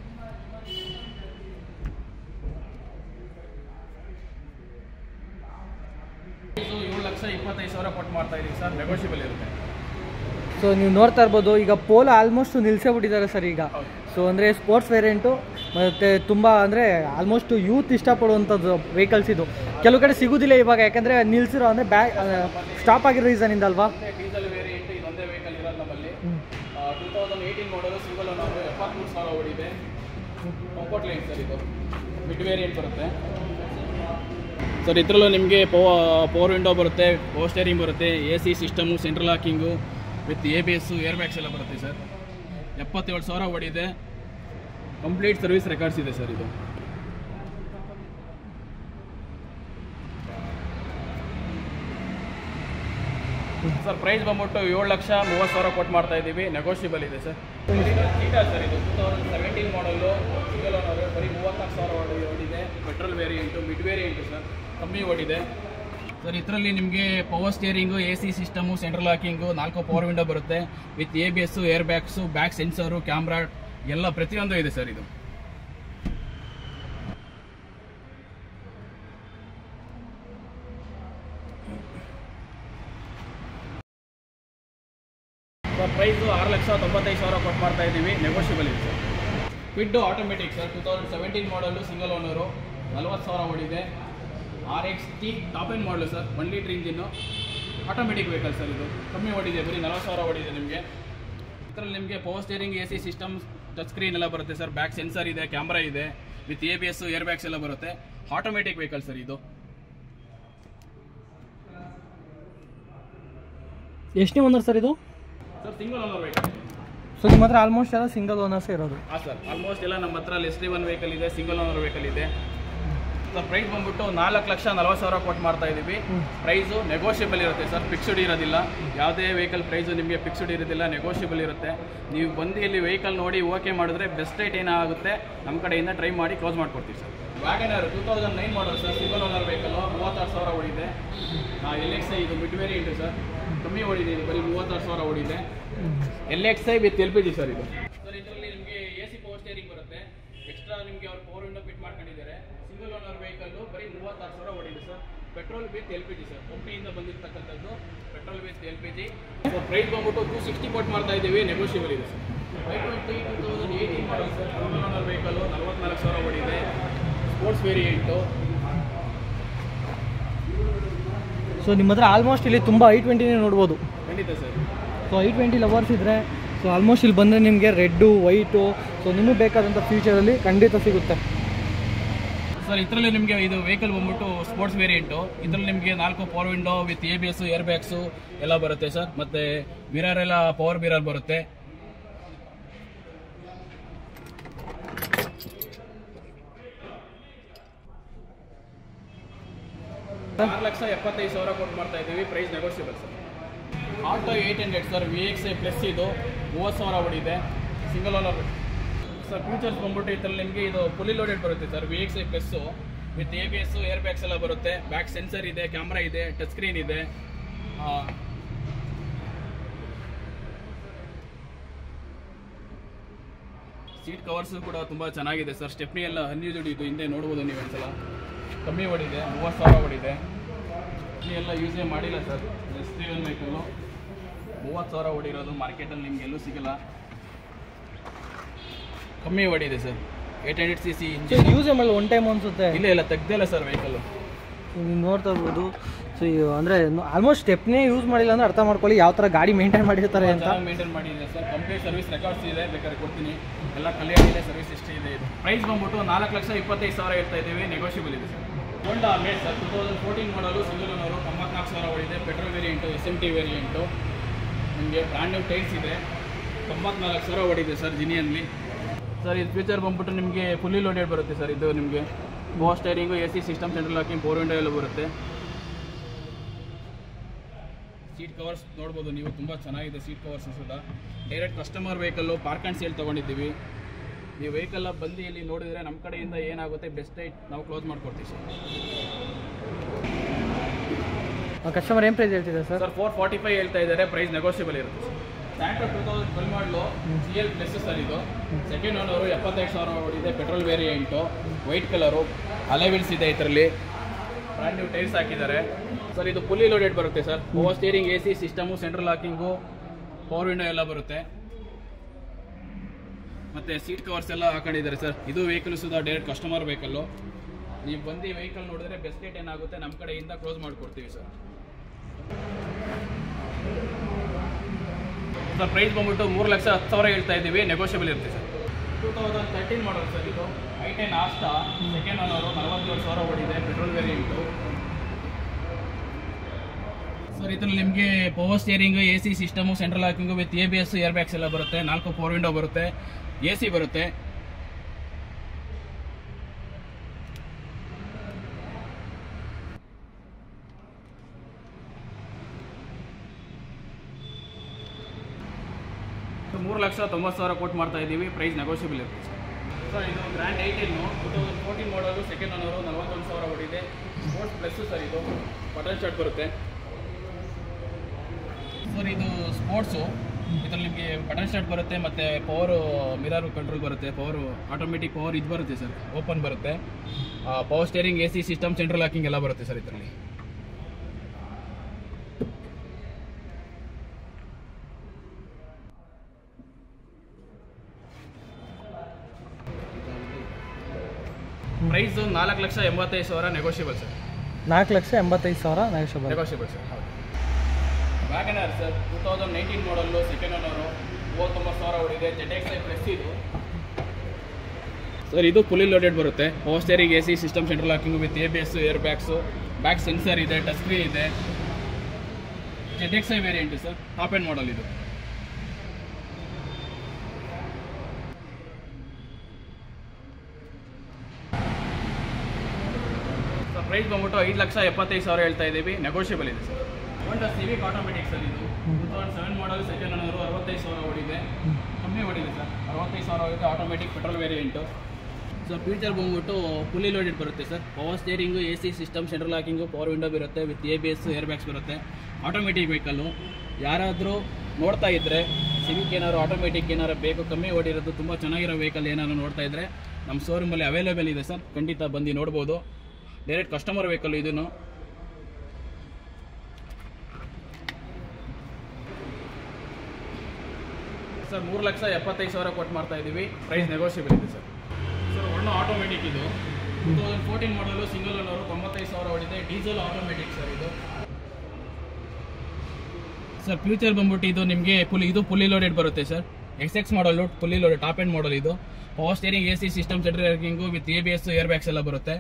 ಇದು ಏಳು ಲಕ್ಷ ಇಪ್ಪತ್ತೈದು ಸಾವಿರ ಕೊಟ್ಟು ಮಾಡ್ತಾ ಇದೀವಿ ಸರ್ ನೆಗೋಷಿಯಬಲ್ ಇರುತ್ತೆ ಸೊ ನೀವು ನೋಡ್ತಾ ಇರ್ಬೋದು ಈಗ ಪೋಲ್ ಆಲ್ಮೋಸ್ಟ್ ನಿಲ್ಸೇ ಬಿಟ್ಟಿದ್ದಾರೆ ಸರ್ ಈಗ ಹೌದು. ಸೊ ಅಂದರೆ ಸ್ಪೋರ್ಟ್ಸ್ ವೇರಿಯಂಟು ಮತ್ತು ತುಂಬ ಅಂದರೆ ಆಲ್ಮೋಸ್ಟ್ ಯೂತ್ ಇಷ್ಟಪಡುವಂಥದ್ದು ವೆಹಿಕಲ್ಸ್ ಇದು ಕೆಲವು ಕಡೆ ಸಿಗೋದಿಲ್ಲ ಇವಾಗ ಯಾಕಂದರೆ ನಿಲ್ಸಿರೋ ಅಂದರೆ ಬ್ಯಾಕ್ ಸ್ಟಾಪ್ ಆಗಿರೋ ರೀಸನಿಂದ ಅಲ್ವಾ ಮತ್ತೆ ಡೀಸೆಲ್ ವೇರಿಯಂಟ್ ಇದೊಂದೇ ವೆಹಿಕಲ್ ಇರೋದು ನಮ್ಮಲ್ಲಿ two thousand eighteen model single owner ಎಪ್ಪತ್ಮೂರು ಸಾವಿರ ಓಡಿದೆ ಕಂಫರ್ಟ್ ಲೈನ್ ಸರ್ ಇದು ಮಿಡ್ ವೇರಿಯಂಟ್ ಬರುತ್ತೆ ಸರ್ ಇದರಲ್ಲೂ ನಿಮಗೆ ಪವರ್ ವಿಂಡೋ ಬರುತ್ತೆ ಪವರ್ ಸ್ಟೇರಿಂಗ್ ಬರುತ್ತೆ A C system central locking with A B S air bags ಎಲ್ಲ ಬರುತ್ತೆ ಸರ್ ಎಪ್ಪತ್ತೇಳು ಸಾವಿರ ಓಡಿದೆ ಕಂಪ್ಲೀಟ್ ಸರ್ವಿಸ್ ರೆಕಾರ್ಡ್ಸ್ ಇದೆ ಸರ್ ಇದು ಸರ್ ಪ್ರೈಸ್ ಬಂದ್ಬಿಟ್ಟು ಏಳು ಲಕ್ಷ ಮೂವತ್ತು ಸಾವಿರ ಕೊಟ್ಟು ಮಾಡ್ತಾ ಇದ್ದೀವಿ ನೆಗೋಷಿಯಬಲ್ ಇದೆ ಸರ್ ಚೀಟಾ ಸರ್ ಇದು two thousand seventeen model single owner ಬರೀ ಮೂವತ್ನಾಲ್ಕು ಸಾವಿರ ಓಡಿ ಓಡಿದೆ petrol variant mid variant sir ಕಮ್ಮಿ ಓಡಿದೆ ಸರ್ ಇದರಲ್ಲಿ ನಿಮಗೆ power steering A C system central locking ನಾಲ್ಕು ಪವರ್ ವಿಂಡೋ ಬರುತ್ತೆ with A B S air bags back sensor camera ಎಲ್ಲ ಪ್ರತಿಯೊಂದು ಇದೆ ಸರ್ ಇದು ಸರ್ ಪ್ರೈಸು ಆರು ಲಕ್ಷ ತೊಂಬತ್ತೈದು ಸಾವಿರ ಕೊಟ್ಟು ಮಾಡ್ತಾ ಇದ್ದೀವಿ ನೆಗೋಷಿಯಬಲ್ ಇದೆ sir Kwid automatic sir two thousand seventeen model single owner ನಲ್ವತ್ತು ಸಾವಿರ ಓಡಿದೆ R X T top end model sir one litre engine automatic vehicle sir ಇದು ಕಮ್ಮಿ ಓಡಿದೆ ಬರೀ ನಲ್ವತ್ತು ಸಾವಿರ ಓಡಿದೆ ನಿಮಗೆ ಇದರಲ್ಲಿ ನಿಮಗೆ power steering A C system touch screen ಎಲ್ಲ ಬರುತ್ತೆ ಸರ್ ಬ್ಯಾಕ್ ಸೆನ್ಸರ್ ಇದೆ ಕ್ಯಾಮ್ರಾ ಇದೆ with A B S air bags ಎಲ್ಲ ಬರುತ್ತೆ ಆಟೋಮೆಟಿಕ್ ವೆಹಿಕಲ್ ಸರ್ ಇದು ಎಷ್ಟನೇ ಓನರ್ ಸರ್ ಇದು sir single owner vehicle so ನಿಮ್ಮ ಹತ್ರ ಆಲ್ಮೋಸ್ಟ್ ಎಲ್ಲ ಸಿಂಗಲ್ ಓನರ್ಸೇ ಇರೋದು ಹಾಂ ಸರ್ ಆಲ್ಮೋಸ್ಟ್ ಎಲ್ಲ ನಮ್ಮ ಹತ್ರ ಲೆಸ್ ಒನ್ ವೆಹಿಕಲ್ ಇದೆ ಸಿಂಗಲ್ ಓನರ್ ವೆಹಿಕಲ್ ಇದೆ ಸರ್ ಪ್ರೈಸ್ ಬಂದ್ಬಿಟ್ಟು ನಾಲ್ಕು ಲಕ್ಷ ನಲ್ವತ್ತು ಸಾವಿರ ಕೊಟ್ಟು ಮಾಡ್ತಾ ಇದ್ದೀವಿ ಹ್ಮ್. ಪ್ರೈಸು ನೆಗೋಷಿಯಬಲ್ ಇರುತ್ತೆ ಸರ್ ಫಿಕ್ಸ್ಡ್ ಇರೋದಿಲ್ಲ ಯಾವುದೇ ವೆಹಿಕಲ್ ಪ್ರೈಸು ನಿಮಗೆ ಫಿಕ್ಸ್ಡ್ ಇರೋದಿಲ್ಲ ನೆಗೋಷಿಯಬಲ್ ಇರುತ್ತೆ ನೀವು ಬಂದು ಇಲ್ಲಿ ವೆಹಿಕಲ್ ನೋಡಿ ಓಕೆ ಮಾಡಿದ್ರೆ ಬೆಸ್ಟ್ ರೇಟ್ ಏನಾಗುತ್ತೆ ನಮ್ಮ ಕಡೆಯಿಂದ ಟ್ರೈ ಮಾಡಿ ಕ್ಲೋಸ್ ಮಾಡಿಕೊಡ್ತೀವಿ sir WagonR two thousand nine model sir single owner vehicle ಮೂವತ್ತಾರು ಸಾವಿರ ಓಡಿದೆ ಎಲ್ ಎಕ್ಸ್ ಐ ಇದು ಮಿಡ್ ವೇರಿಯಂಟ್ ಸರ್ ಕಮ್ಮಿ ಓಡಿದೆ ಇದು ಬರೀ ಮೂವತ್ತಾರು ಸಾವಿರ ಓಡಿದೆ L X I with L P G sir ಇದು ಸರ್ ಇದರಲ್ಲಿ ನಿಮಗೆ ಎ ಸಿ ಪವರ್ ಸ್ಟೇರಿಂಗ್ ಬರುತ್ತೆ ಎಕ್ಸ್ಟ್ರಾ ನಿಮಗೆ ಎಂಬತ್ತಾರು ಸಾವಿರ ಓಡಿದೆ sir petrol with L P G sir ಕಂಪ್ನಿಯಿಂದ ಬಂದಿರ್ತಕ್ಕಂಥದ್ದು petrol with L P G so price ಬಂದ್ಬಿಟ್ಟು ಟೂ ಸಿಕ್ಸ್ಟಿ ಕೊಟ್ಟು ಮಾಡ್ತಾ ಇದ್ದೀವಿ ನೆಗೋಷಿಯಬಲ್ ಇದೆ sir i twenty two thousand eighteen model sir owner vehicle ನಲ್ವತ್ನಾಲ್ಕು ಸಾವಿರ ಓಡಿದೆ ಸ್ಪೋರ್ಟ್ಸ್ ವೇರಿಯಂಟು ಸೊ ನಿಮ್ಮ ಹತ್ರ ಆಲ್ಮೋಸ್ಟ್ ಇಲ್ಲಿ ತುಂಬ ಐ ಟ್ವೆಂಟಿನೇ ನೋಡ್ಬೋದು ಖಂಡಿತ sir so i twenty lovers ಇದ್ದರೆ ಸೊ ಆಲ್ಮೋಸ್ಟ್ ಇಲ್ಲಿ ಬಂದರೆ ನಿಮಗೆ ರೆಡ್ಡು ವೈಟು ಸೊ ನಿಮಗೆ ಬೇಕಾದಂಥ ಫ್ಯೂಚರಲ್ಲಿ ಖಂಡಿತ ಸಿಗುತ್ತೆ ಸರ್ ಇದರಲ್ಲಿ ನಿಮಗೆ ಇದು ವೆಹಿಕಲ್ ಬಂದ್ಬಿಟ್ಟು ಸ್ಪೋರ್ಟ್ಸ್ ವೇರಿಯಂಟು ಇದರಲ್ಲಿ ನಿಮಗೆ ನಾಲ್ಕು power window with A B S air bags ಎಲ್ಲ ಬರುತ್ತೆ ಸರ್ ಮತ್ತೆ ಮಿರರ್ ಎಲ್ಲ ಪವರ್ ಮಿರರ್ ಬರುತ್ತೆ ಆರು ಲಕ್ಷ ಎಪ್ಪತ್ತೈದು ಸಾವಿರ ಕೊಟ್ಟು ಮಾಡ್ತಾ ಇದ್ದೀವಿ price negotiable sir Alto eight hundred sir V X I plus ಇದು ಮೂವತ್ತು ಸಾವಿರ ಓಡಿದೆ ಸಿಂಗಲ್ ಓನರ್ ಸರ್ ಫ್ಯೂಚರ್ಸ್ ಬಂದ್ಬಿಟ್ಟು ಇದರಲ್ಲಿ ನಿಮಗೆ ಇದು ಫುಲ್ಲಿ ಲೋಡೆಡ್ ಬರುತ್ತೆ sir V X I plus with A B S air bags ಎಲ್ಲ ಬರುತ್ತೆ ಬ್ಯಾಕ್ ಸೆನ್ಸರ್ ಇದೆ ಕ್ಯಾಮ್ರಾ ಇದೆ ಟಚ್ ಸ್ಕ್ರೀನ್ ಇದೆ ಆ, ಸೀಟ್ ಕವರ್ಸ್ ಕೂಡ ತುಂಬ ಚೆನ್ನಾಗಿದೆ ಸರ್ ಸ್ಟೆಪ್ನಿ ಎಲ್ಲ ಅನ್ಯೂಸ್ಡ್ ಇದು ಹಿಂದೆ ನೋಡ್ಬೋದು ನೀವು ಒಂದ್ಸಲ ಕಮ್ಮಿ ಓಡಿದೆ ಮೂವತ್ತು ಸಾವಿರ ಓಡಿದೆ ಸ್ಟೆಪ್ನಿ ಎಲ್ಲ ಯೂಸೇ ಮಾಡಿಲ್ಲ sir S T one vehicle ಮೂವತ್ತು ಸಾವಿರ ಓಡಿರೋದು ಮಾರ್ಕೆಟಲ್ಲಿ ನಿಮ್ಗೆ ಎಲ್ಲೂ ಸಿಗಲ್ಲ ಕಮ್ಮಿ ಓಡಿದೆ sir eight hundred C C so engine ಯೂಸೇ ಮಾಡಲು ಒನ್ ಟೈಮ್ ಅನಿಸುತ್ತೆ ಇಲ್ಲ ಇಲ್ಲ ತೆಗ್ದಿಲ್ಲ ಸರ್ ವೆಹಿಕಲ್ಲು ನೀವು ನೋಡ್ತಾ ಇರ್ಬೋದು ಸೊ ಅಂದರೆ ಆಲ್ಮೋಸ್ಟ್ ಸ್ಟೆಪ್ನೇ ಯೂಸ್ ಮಾಡಿಲ್ಲ ಅಂದರೆ ಅರ್ಥ ಮಾಡ್ಕೊಳ್ಳಿ ಯಾವ ಥರ ಗಾಡಿ ಮೇಂಟೈನ್ ಮಾಡಿರ್ತಾರೆ ಅಂತ ಚೆನ್ನಾಗಿ ಮೇಂಟೈನ್ ಮಾಡಿದೆ ಸರ್ ಕಂಪ್ಲೀಟ್ ಸರ್ವಿಸ್ ರೆಕಾರ್ಡ್ಸ್ ಇದೆ ಬೇಕಾದ್ರೆ ಕೊಡ್ತೀನಿ ಎಲ್ಲ ಕ್ಲಿಯರ್ ಇದೆ ಸರ್ವಿಸ್ ಇಷ್ಟೇ ಇದೆ ಇದು ಪ್ರೈಸ್ ಬಂದ್ಬಿಟ್ಟು ನಾಲ್ಕು ಲಕ್ಷ ಇಪ್ಪತ್ತೈದು ಸಾವಿರ ಇರ್ತಾ ಇದ್ದೀವಿ ನೆಗೋಷಿಯಬಲ್ ಇದೆ sir Honda Amaze sir two thousand fourteen model single owner ತೊಂಬತ್ನಾಲ್ಕು ಸಾವಿರ ಓಡಿದೆ petrol variant S M T variant ನಿಮಗೆ ಬ್ರ್ಯಾಂಡ್ ನ್ಯೂ ಟೈಲ್ಸ್ ಇದೆ ತೊಂಬತ್ನಾಲ್ಕು ಸಾವಿರ ಓಡಿದೆ ಸರ್ ಜಿನಿಯಲ್ಲಿ ಸರ್ ಇದು ಫ್ಯೂಚರ್ ಬಂದ್ಬಿಟ್ಟು ನಿಮಗೆ ಫುಲ್ಲಿ ಲೋಡೆಡ್ ಬರುತ್ತೆ ಸರ್ ಇದು ನಿಮಗೆ power steering A C system central locking four window ಎಲ್ಲ ಬರುತ್ತೆ ಸೀಟ್ ಕವರ್ಸ್ ನೋಡ್ಬೋದು ನೀವು ತುಂಬ ಚೆನ್ನಾಗಿದೆ ಸೀಟ್ ಕವರ್ಸ್ ಸುದ direct customer vehicle park and sale ತೊಗೊಂಡಿದ್ದೀವಿ ನೀವು ವೆಹಿಕಲ್ ಬಂದು ಇಲ್ಲಿ ನೋಡಿದರೆ ನಮ್ಮ ಕಡೆಯಿಂದ ಏನಾಗುತ್ತೆ ಬೆಸ್ಟ್ ರೈಟ್ ನಾವು ಕ್ಲೋಸ್ ಮಾಡ್ಕೊಡ್ತೀವಿ ಸರ್ ಕಸ್ಟಮರ್ ಏನು ಪ್ರೈಸ್ ಹೇಳ್ತಿದೆ sir sir four forty five ಹೇಳ್ತಾ ಇದ್ದಾರೆ ಪ್ರೈಸ್ ನೆಗೋಷಿಯಬಲ್ ಇರುತ್ತೆ sir Santro two thousand twelve model C L plus sir ಇದು ಸೆಕೆಂಡ್ ಓನರು ಎಪ್ಪತ್ತೈದು ಸಾವಿರ ಓಡಿದೆ petrol variant white colour alloy wheels ಇದೆ ಇದರಲ್ಲಿ ಬ್ರ್ಯಾಂಡ್ ನ್ಯೂ ಟೈರ್ಸ್ ಹಾಕಿದ್ದಾರೆ ಸರ್ ಇದು ಫುಲ್ಲಿ ಲೋಡೆಡ್ ಬರುತ್ತೆ sir power steering A C system central locking power window ಎಲ್ಲ ಬರುತ್ತೆ ಮತ್ತೆ ಸೀಟ್ ಕವರ್ಸ್ ಎಲ್ಲ ಹಾಕೊಂಡಿದ್ದಾರೆ ಸರ್ ಇದು ವೆಹಿಕಲ್ ಸುಧಾ ಡೈರೆಕ್ಟ್ ಕಸ್ಟಮರ್ ವೆಹಿಕಲ್ಲು ನೀವು ಬಂದು ವೆಹಿಕಲ್ ನೋಡಿದ್ರೆ ಬೆಸ್ಟ್ ರೇಟ್ ಏನಾಗುತ್ತೆ ನಮ್ಮ ಕಡೆಯಿಂದ ಕ್ಲೋಸ್ ಮಾಡಿಕೊಡ್ತೀವಿ ಸರ್ ಸರ್ ಪ್ರೈಸ್ ಬಂದ್ಬಿಟ್ಟು ಮೂರು ಲಕ್ಷ ಹತ್ತು ಸಾವಿರ ಹೇಳ್ತಾ ಇದ್ದೀವಿ ನೆಗೋಷಿಯಬಲ್ ಇರುತ್ತೆ sir two thousand thirteen model sir ಇದು I ten Asta second owner ನಲವತ್ತೇಳು ಸಾವಿರ ಓಡಿದೆ ಪೆಟ್ರೋಲ್ ವೇರಿಯಂಟು ಸರ್ ಇದ್ರಲ್ಲಿ ನಿಮಗೆ power steering A C system central locking with A B S air bags ಎಲ್ಲ ಬರುತ್ತೆ ನಾಲ್ಕು ಫೋರ್ ವಿಂಡೋ ಬರುತ್ತೆ ಎ ಸಿ ಬರುತ್ತೆ ಮೂರು ಲಕ್ಷ ತೊಂಬತ್ತು ಸಾವಿರ ಕೊಟ್ಟು ಮಾಡ್ತಾ ಇದ್ದೀವಿ ಪ್ರೈಸ್ ನೆಗೋಷಿಯಬಲ್ ಇರುತ್ತೆ ಸರ್ ಇದು grand eighteen two thousand fourteen model second owner ನಲವತ್ತೊಂದು ಸಾವಿರ ಓಡಿದೆ ಸ್ಪೋರ್ಟ್ಸ್ ಪ್ಲಸ್ಸು ಸರ್ ಇದು ಬಟನ್ ಶಾರ್ಟ್ ಬರುತ್ತೆ ಸರ್ ಇದು ಸ್ಪೋರ್ಟ್ಸು ಇದರಲ್ಲಿ ನಿಮಗೆ ಬಟನ್ ಸ್ಟಾರ್ಟ್ ಬರುತ್ತೆ ಮತ್ತು ಪವರು ಮಿರರ್ ಕಂಟ್ರೋಲ್ ಬರುತ್ತೆ ಪವರು ಆಟೋಮೆಟಿಕ್ ಪವರ್ ಇದು ಬರುತ್ತೆ ಸರ್ ಓಪನ್ ಬರುತ್ತೆ power steering A C system central locking ಎಲ್ಲ ಬರುತ್ತೆ ಸರ್ ಇದರಲ್ಲಿ ಪ್ರೈಸ್ ನಾಲ್ಕು ಲಕ್ಷ ಎಂಬತ್ತೈದು ಸಾವಿರ ನೆಗೋಷಿಯಬಲ್ ಸರ್ ನಾಲ್ಕು ಲಕ್ಷ ಎಂಬತ್ತೈದು ಸಾವಿರ ನೆಗೋಷಿಯಬಲ್ ನೆಗೋಷಿಯಬಲ್ ಸರ್ ಹೌದು WagonR sir two thousand nineteen model second owner ಮೂವತ್ತೊಂಬತ್ತು ಸಾವಿರ ಓಡಿದೆ ಜೆಡ್ ಎಕ್ಸ್ ಐ ಪ್ಲಸ್ ಇದು ಸರ್ ಇದು ಫುಲ್ಲಿ ಲೋಡೆಡ್ ಬರುತ್ತೆ power steering A C system central locking with A B S air bags back sensor ಇದೆ ಟಚ್ ಸ್ಕ್ರೀನ್ ಇದೆ Z X I variant sir top end model ಇದು ಸರ್ ಪ್ರೈಸ್ ಬಂದ್ಬಿಟ್ಟು ಐದು ಲಕ್ಷ ಎಪ್ಪತ್ತೈದು ಸಾವಿರ ಹೇಳ್ತಾ ಇದ್ದೀವಿ ನೆಗೋಷಿಯಬಲ್ ಇದೆ sir Honda Civic automatic sir ಇದು two thousand seven model second owner ಅರವತ್ತೈದು ಸಾವಿರ ಓಡಿದೆ ಕಮ್ಮಿ ಓಡಿದೆ ಸರ್ ಅರವತ್ತೈದು ಸಾವಿರ ಓಡಿದೆ automatic petrol variant sir future ಬಂದ್ಬಿಟ್ಟು ಫುಲ್ಲಿ ಲೋಡೆಡ್ ಬರುತ್ತೆ sir power steering A C system central locking power window ಬರುತ್ತೆ with A B S air bags ಬರುತ್ತೆ ಆಟೋಮೆಟಿಕ್ ವೆಹಿಕಲ್ಲು ಯಾರಾದರೂ ನೋಡ್ತಾ ಇದ್ದರೆ ಸಿವಿಕ್ ಏನಾದ್ರು ಆಟೋಮೆಟಿಕ್ ಏನಾರು ಬೇಕು ಕಮ್ಮಿ ಓಡಿರೋದು ತುಂಬ ಚೆನ್ನಾಗಿರೋ ವೆಹಿಕಲ್ ಏನಾದ್ರು ನೋಡ್ತಾ ಇದ್ದರೆ ನಮ್ಮ ಶೋರೂಮಲ್ಲಿ ಅವೈಲೇಬಲ್ ಇದೆ ಸರ್ ಖಂಡಿತ ಬಂದು ನೋಡ್ಬೋದು ಡೈರೆಕ್ಟ್ ಕಸ್ಟಮರ್ ವೆಹಿಕಲ್ ಇದನ್ನು ಸರ್ ಮೂರು ಲಕ್ಷ ಎಪ್ಪತ್ತೈದು ಸಾವಿರ ಕೊಟ್ಟು ಮಾಡ್ತಾ ಇದ್ದೀವಿ ಪ್ರೈಸ್ ನೆಗೋಷಿಯಬಲ್ ಇದೆ ಸರ್ ಸರ್ ಒಳ್ಳೆ ಆಟೋಮೆಟಿಕ್ ಇದು two thousand fourteen model single owner ತೊಂಬತ್ತೈದು ಸಾವಿರ ಹೊಡಿದೆ ಡೀಸೆಲ್ ಆಟೋಮೆಟಿಕ್ ಸರ್ ಇದು ಸರ್ ಫ್ಯೂಚರ್ ಬಂದ್ಬಿಟ್ಟು ಇದು ನಿಮಗೆ ಫುಲ್ ಇದು ಫುಲ್ಲಿ ಲೋಡೆಡ್ ಬರುತ್ತೆ sir X X model fully loaded top end model ಇದು power steering A C system central locking with A B S air bags ಎಲ್ಲ ಬರುತ್ತೆ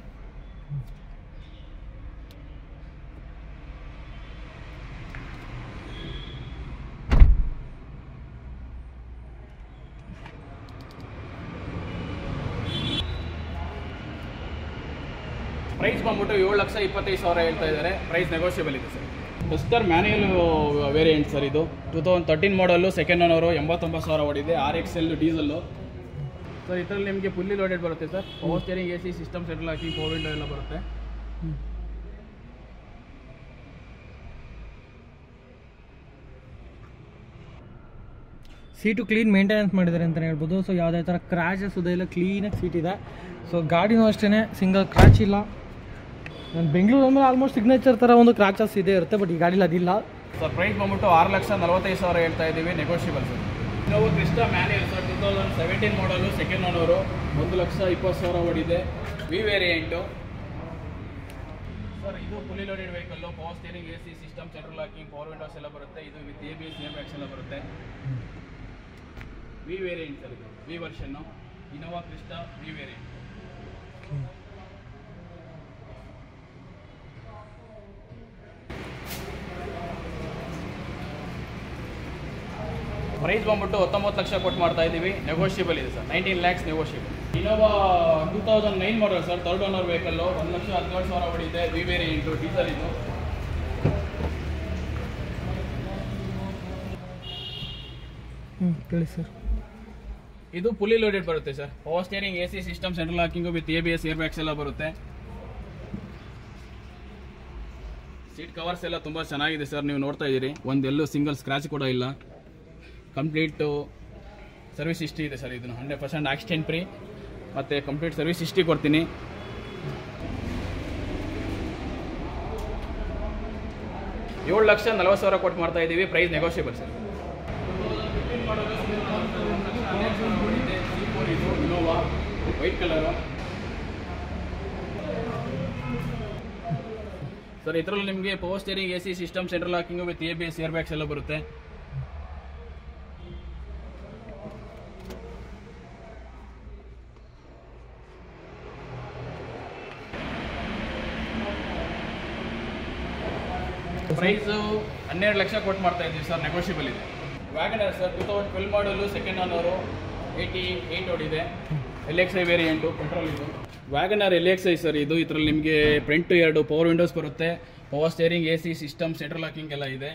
ಪ್ರೈಸ್ ಬಂದ್ಬಿಟ್ಟು ಏಳು ಲಕ್ಷ ಇಪ್ಪತ್ತೈದು ಸಾವಿರ ಹೇಳ್ತಾ ಇದ್ದಾರೆ ಪ್ರೈಸ್ ನೆಗೋಷಿಯಬಲ್ ಇದೆ sir Duster manual variant sir ಇದು two thousand thirteen model second owner ಎಂಬತ್ತೊಂಬತ್ತು ಸಾವಿರ ಓಡಿದೆ R X L diesel sir ಇದರಲ್ಲಿ ನಿಮಗೆ ಫುಲ್ಲಿ ಲೋಡೆಡ್ ಬರುತ್ತೆ sir power steering A C system central ಹಾಕಿ ಫೋರ್ ವಿಂಡೋ ಎಲ್ಲ ಬರುತ್ತೆ ಸೀಟು ಕ್ಲೀನ್ ಮೇಂಟೆನೆನ್ಸ್ ಮಾಡಿದ್ದಾರೆ ಅಂತಲೇ ಹೇಳ್ಬೋದು ಸೊ ಯಾವುದೇ ಥರ ಕ್ರ್ಯಾಚಸ್ ಇಲ್ಲ ಕ್ಲೀನಾಗಿ ಸೀಟ್ ಇದೆ ಸೊ ಗಾಡಿನೂ ಅಷ್ಟೇ ಸಿಂಗಲ್ ಕ್ರ್ಯಾಚ್ ಇಲ್ಲ ನಾನು ಬೆಂಗಳೂರು ಅಂದ್ರೆ ಆಲ್ಮೋಸ್ಟ್ ಸಿಗ್ನೇಚರ್ ಥರ ಒಂದು ಕ್ರ್ಯಾಚಸ್ ಇದೆ ಇರುತ್ತೆ ಬಟ್ ಈ ಗಾಡೀಲಿ ಅದಿಲ್ಲ ಸರ್ ಪ್ರೈಸ್ ಬಂದ್ಬಿಟ್ಟು ಆರು ಲಕ್ಷ ನಲವತ್ತೈದು ಸಾವಿರ ಹೇಳ್ತಾ ಇದ್ದೀವಿ negotiable sir Innova Crysta manual sir two thousand seventeen model second owner ಒಂದು ಲಕ್ಷ ಇಪ್ಪತ್ತು ಸಾವಿರ ಓಡಿದೆ ವಿ ವೇರಿಯಂಟು ಸರ್ ಇದು fully loaded vehicle power steering A C system central locking power windows ಎಲ್ಲ ಬರುತ್ತೆ ಇದು with A B S airbags ಎಲ್ಲ ಬರುತ್ತೆ ವಿ ವೇರಿಯಂಟ್ ಸರ್ ಇದು V version Innova Crysta V variant price ಬಂದ್ಬಿಟ್ಟು ಹತ್ತೊಂಬತ್ತು ಲಕ್ಷ ಕೊಟ್ಟು ಮಾಡ್ತಾ ಇದ್ದೀವಿ ನೆಗೋಷಿಯಬಲ್ ಇದೆ sir nineteen lakhs negotiable Innova two thousand nine model sir third owner vehicle ಒಂದು ಲಕ್ಷ ಹದಿನೇಳು ಸಾವಿರ ಹೊಡಿದೆ ವಿ ವೇರಿಯಂಟು ಡೀಸೆಲ್ ಇದು ಹ್ಞೂ ಹೇಳಿ ಸರ್ ಇದು ಫುಲ್ಲಿ ಲೋಡೆಡ್ ಬರುತ್ತೆ sir power steering A C system central locking with A B S air bags ಎಲ್ಲ ಬರುತ್ತೆ ಸೀಟ್ ಕವರ್ಸ್ ಎಲ್ಲ ತುಂಬ ಚೆನ್ನಾಗಿದೆ ಸರ್ ನೀವು ನೋಡ್ತಾ ಇದ್ದೀರಿ ಒಂದೆಲ್ಲೂ ಸಿಂಗಲ್ ಸ್ಕ್ರಾಚ್ ಕೂಡ ಇಲ್ಲ ಕಂಪ್ಲೀಟು ಸರ್ವಿಸ್ ಹಿಸ್ಟ್ರಿ ಇದೆ ಸರ್ ಇದನ್ನು ಹಂಡ್ರೆಡ್ ಪರ್ಸೆಂಟ್ ಆಕ್ಸಿಡೆಂಟ್ ಫ್ರೀ ಮತ್ತು ಕಂಪ್ಲೀಟ್ ಸರ್ವಿಸ್ ಹಿಸ್ಟ್ರಿ ಕೊಡ್ತೀನಿ ಏಳು ಲಕ್ಷ ನಲವತ್ತು ಸಾವಿರ ಕೊಟ್ಟು ಮಾಡ್ತಾ ಇದ್ದೀವಿ price negotiable sir Innova white colour sir ಇದರಲ್ಲಿ ನಿಮಗೆ power steering A C system central locking with A B S air bags ಎಲ್ಲ ಬರುತ್ತೆ ಪ್ರೈಸು ಹನ್ನೆರಡು ಲಕ್ಷ ಕೊಟ್ಟು ಮಾಡ್ತಾ ಇದ್ದೀವಿ ಸರ್ ನೆಗೋಷಿಯಬಲ್ ಇದೆ WagonR sir two thousand twelve model second owner eighty eight ಓಡಿದೆ L X I variant petrol ಇದು WagonR L X I sir ಇದು ಇದರಲ್ಲಿ ನಿಮಗೆ ಫ್ರಂಟ್ ಎರಡು ಪವರ್ ವಿಂಡೋಸ್ ಬರುತ್ತೆ power steering A C system central locking ಎಲ್ಲ ಇದೆ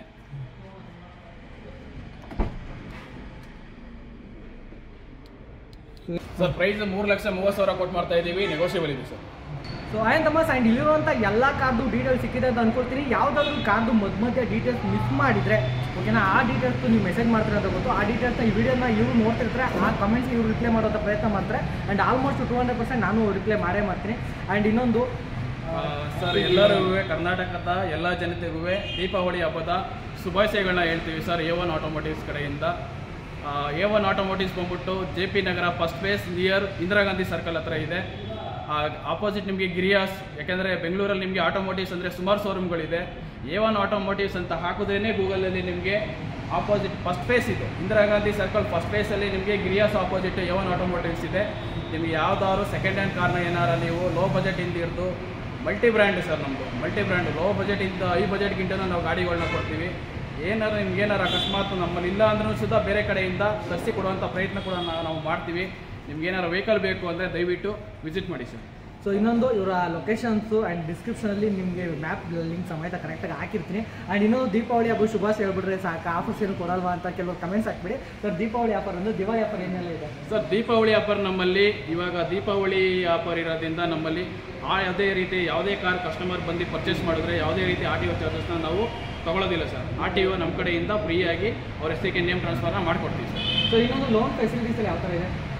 ಸರ್ ಪ್ರೈಸ್ ಮೂರು ಲಕ್ಷ ಮೂವತ್ತು ಸಾವಿರ ಕೊಟ್ಟು ಮಾಡ್ತಾ ಇದ್ದೀವಿ ನೆಗೋಷಿಯಬಲ್ ಇದೆ ಸರ್ ಸೊ ಆಯನ್ ತಮ್ಮಸ್ ಆ್ಯಂಡ್ ಇಲ್ಲಿರುವಂಥ ಎಲ್ಲ ಕಾರ್ದು ಡೀಟೇಲ್ಸ್ ಸಿಕ್ಕಿದೆ ಅಂತ ಅನ್ಕೊಳ್ತೀನಿ ಯಾವುದಾದ್ರೂ ಕಾರ್ದು ಮಧ್ಯ ಮಧ್ಯೆ ಡೀಟೇಲ್ಸ್ ಮಿಸ್ ಮಾಡಿದರೆ ಓಕೆನಾ ಆ ಡೀಟೇಲ್ಸ್ ನೀವು ಮೆಸೇಜ್ ಮಾಡ್ತೀರ ಅಂತ ಗೊತ್ತು ಆ ಡೀಟೇಲ್ಸ್ನ ಈ ವಿಡಿಯೋನ ಇವ್ರು ನೋಡ್ತಿರ್ತಾರೆ ಆ ಕಮೆಂಟ್ಸ್ ಇವ್ರು ರಿಪ್ಲೈ ಮಾಡೋಂಥ ಪ್ರಯತ್ನ ಮಾಡ್ತಾರೆ and almost two hundred percent ನಾನು ರಿಪ್ಲೈ ಮಾಡೇ ಮಾಡ್ತೀನಿ ಆ್ಯಂಡ್ ಇನ್ನೊಂದು ಸರ್ ಎಲ್ಲರಿಗೂ ಕರ್ನಾಟಕದ ಎಲ್ಲ ಜನತೆಗೂ ದೀಪಾವಳಿ ಹಬ್ಬದ ಶುಭಾಶಯಗಳನ್ನ ಹೇಳ್ತೀವಿ ಸರ್ ಎ ಒನ್ ಆಟೋಮೋಟಿವ್ಸ್ ಕಡೆಯಿಂದ ಎ ಒನ್ ಆಟೋಮೋಟಿವ್ಸ್ ಬಂದ್ಬಿಟ್ಟು J P Nagar first phase near Indira Gandhi circle ಹತ್ರ ಇದೆ ಆಪೋಸಿಟ್ ನಿಮಗೆ ಗಿರಿಯಾಸ್ ಯಾಕೆಂದರೆ ಬೆಂಗಳೂರಲ್ಲಿ ನಿಮಗೆ ಆಟೋಮೋಟಿವ್ಸ್ ಅಂದರೆ ಸುಮಾರು ಶೋರೂಮ್ಗಳಿದೆ ಎ ಒನ್ ಆಟೋಮೋಟಿವ್ಸ್ ಅಂತ ಹಾಕಿದ್ರೇ ಗೂಗಲಲ್ಲಿ ನಿಮಗೆ ಆಪೋಸಿಟ್ ಫಸ್ಟ್ ಫೇಸ್ ಇದು ಇಂದಿರಾ ಗಾಂಧಿ ಸರ್ಕಲ್ ಫಸ್ಟ್ ಫೇಸಲ್ಲಿ ನಿಮಗೆ Girias opposite A one Automotives ಇದೆ ನಿಮಗೆ ಯಾವ್ದಾದ್ರು ಸೆಕೆಂಡ್ ಹ್ಯಾಂಡ್ ಕಾರ್ನ ಏನಾರ ನೀವು ಲೋ ಬಜೆಟಿಂದ ಹಿಡಿದು ಮಲ್ಟಿ ಬ್ರ್ಯಾಂಡ್ ಸರ್ ನಮ್ಮದು ಮಲ್ಟಿ ಬ್ರ್ಯಾಂಡ್ ಲೋ ಬಜೆಟಿಂದ ಹೈ ಬಜೆಟ್ಗಿಂತನೂ ನಾವು ಗಾಡಿಗಳನ್ನ ಕೊಡ್ತೀವಿ ಏನಾರು ನಿಮ್ಗೆ ಏನಾರು ಅಕಸ್ಮಾತ್ ನಮ್ಮಲ್ಲಿ ಇಲ್ಲ ಅಂದ್ರೂ ಸುಧಾ ಬೇರೆ ಕಡೆಯಿಂದ ತರಿಸಿ ಕೊಡುವಂಥ ಪ್ರಯತ್ನ ಕೂಡ ನಾ- ನಾವು ಮಾಡ್ತೀವಿ ನಿಮ್ಗೆ ಏನಾರು ವೆಹಿಕಲ್ ಬೇಕು ಅಂದರೆ ದಯವಿಟ್ಟು ವಿಸಿಟ್ ಮಾಡಿ ಸರ್ ಸೊ ಇನ್ನೊಂದು ಇವರ ಲೊಕೇಶನ್ಸು ಆ್ಯಂಡ್ ಡಿಸ್ಕ್ರಿಪ್ಷನಲ್ಲಿ ನಿಮಗೆ ಮ್ಯಾಪ್ ಲಿಂಕ್ ಸಮೇತ ಕರೆಕ್ಟಾಗಿ ಹಾಕಿರ್ತೀನಿ ಆ್ಯಂಡ್ ಇನ್ನೊಂದು ದೀಪಾವಳಿ ಹಬ್ಬ ಶುಭಾಶಯ ಹೇಳ್ಬಿಟ್ರೆ ಸಾಕು ಆಫರ್ಸ್ ಏನು ಕೊಡಲ್ವಾ ಅಂತ ಕೆಲವು ಕಮೆಂಟ್ಸ್ ಹಾಕ್ಬಿಡಿ ಸರ್ ದೀಪಾವಳಿ ಆಫರ್ ಅಂದ್ರೆ ದಿವಾಳಿ ಆಫರ್ ಏನೆಲ್ಲ ಇದೆ ಸರ್ ದೀಪಾವಳಿ ಆಫರ್ ನಮ್ಮಲ್ಲಿ ಇವಾಗ ದೀಪಾವಳಿ ಆಫರ್ ಇರೋದ್ರಿಂದ ನಮ್ಮಲ್ಲಿ ಆ ಯಾವುದೇ ರೀತಿ ಯಾವುದೇ ಕಾರ್ ಕಸ್ಟಮರ್ ಬಂದು ಪರ್ಚೇಸ್ ಮಾಡಿದ್ರೆ ಯಾವುದೇ ರೀತಿ ಆರ್ ಟಿ ಒ ಚಾರ್ಜಸ್ನ ನಾವು ತಗೊಳ್ಳೋದಿಲ್ಲ ಸರ್ ಆರ್ ಟಿ ಒ ನಮ್ಮ ಕಡೆಯಿಂದ ಫ್ರೀಯಾಗಿ ಅವ್ರ ಹೆಸರಿಗೆ ನೇಮ್ ಟ್ರಾನ್ಸ್ಫರ್ನ ಮಾಡಿಕೊಡ್ತೀವಿ ಸರ್ ಸೊ ಇನ್ನೊಂದು ಲೋನ್ ಫೆಸಿಲಿಟೀಸ್ ಎಲ್ಲ ಯಾವ ಥರ ಇದೆ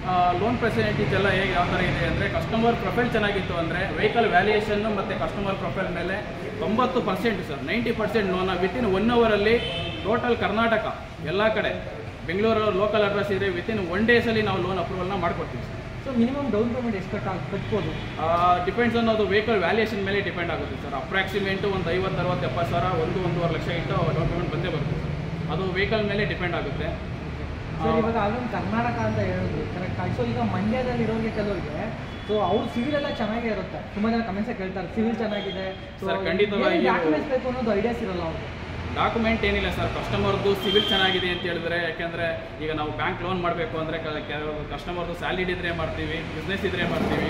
ಲೋನ್ ಫೆಸಿಲಿಟೀಸ್ ಎಲ್ಲ ಹೇಗೆ ಯಾವ ಥರ ಇದೆ ಅಂದರೆ ಕಸ್ಟಮರ್ ಪ್ರೊಫೈಲ್ ಚೆನ್ನಾಗಿತ್ತು ಅಂದರೆ ವೆಹಿಕಲ್ ವ್ಯಾಲ್ಯೂಯೇಷನ್ನು ಮತ್ತು ಕಸ್ಟಮರ್ ಪ್ರೊಫೈಲ್ ಮೇಲೆ ತೊಂಬತ್ತು ಪರ್ಸೆಂಟ್ ಸರ್ ನೈಂಟಿ ಪರ್ಸೆಂಟ್ ಲೋನ ವಿತಿನ್ ಒನ್ ಅವರಲ್ಲಿ ಟೋಟಲ್ ಕರ್ನಾಟಕ ಎಲ್ಲ ಕಡೆ ಬೆಂಗಳೂರು ಲೋಕಲ್ ಅಡ್ರೆಸ್ ಇದೆ ವಿತಿನ್ ಒನ್ ಡೇಸಲ್ಲಿ ನಾವು ಲೋನ್ ಅಪ್ರೂವಲ್ನ ಮಾಡ್ಕೊಡ್ತೀವಿ sir so minimum down payment ಎಷ್ಟು ಕಟ್ ಕಟ್ಬೋದು ಡಿಪೆಂಡ್ಸ್ ಅನ್ನೋದು ವೆಹಿಕಲ್ ವ್ಯಾಲ್ಯೂಯೇಷನ್ ಮೇಲೆ ಡಿಪೆಂಡ್ ಆಗುತ್ತೆ ಸರ್ ಅಪ್ರಾಕ್ಸಿಮೇಟು ಒಂದು ಐವತ್ತು ಅರವತ್ತು ಎಪ್ಪತ್ತು ಸಾವಿರ ಒಂದು ಒಂದೂವರೆ ಲಕ್ಷ ಇಟ್ಟು ಡೌನ್ ಪೇಮೆಂಟ್ ಬಂದೇ ಬರುತ್ತೆ ಸರ್ ಅದು ವೆಹಿಕಲ್ ಮೇಲೆ ಡಿಪೆಂಡ್ ಆಗುತ್ತೆ ಸರ್ ಇವಾಗ ಅದೊಂದು ಕರ್ನಾಟಕ ಅಂತ ಹೇಳಿದ್ರು ಕರೆಕ್ಟ್ ಆಗಿ ಸೊ ಈಗ ಮಂಡ್ಯದಲ್ಲಿ ಇರೋರಿಗೆ ಕೆಲವರಿಗೆ ಸೊ ಅವ್ರ ಸಿವಿಲ್ ಎಲ್ಲ ಚೆನ್ನಾಗೇ ಇರುತ್ತೆ ತುಂಬ ಜನ ಕಮೆಂಟ್ಸ್ ಕೇಳ್ತಾರೆ ಸಿವಿಲ್ ಚೆನ್ನಾಗಿದೆ Sir, ಖಂಡಿತವಾಗಿಯೂ- ಡಾಕ್ಯುಮೆಂಟ್ಸ್ ಬೇಕು ಅನ್ನೋದು ಐಡಿಯಾಸ್ ಇರಲ್ಲ ಅವ್ರಿಗೆ ಡಾಕ್ಯುಮೆಂಟ್ ಏನಿಲ್ಲ ಸರ್ ಕಸ್ಟಮರ್ದು ಸಿವಿಲ್ ಚೆನ್ನಾಗಿದೆ ಅಂತ ಹೇಳಿದ್ರೆ ಯಾಕೆಂದರೆ ಈಗ ನಾವು ಬ್ಯಾಂಕ್ ಲೋನ್ ಮಾಡಬೇಕು ಅಂದರೆ ಕೆಲವು ಕಸ್ಟಮರ್ದು ಸ್ಯಾಲಿಡ್ ಇದ್ರೆ ಮಾಡ್ತೀವಿ ಬಿಸ್ನೆಸ್ ಇದ್ರೆ ಮಾಡ್ತೀವಿ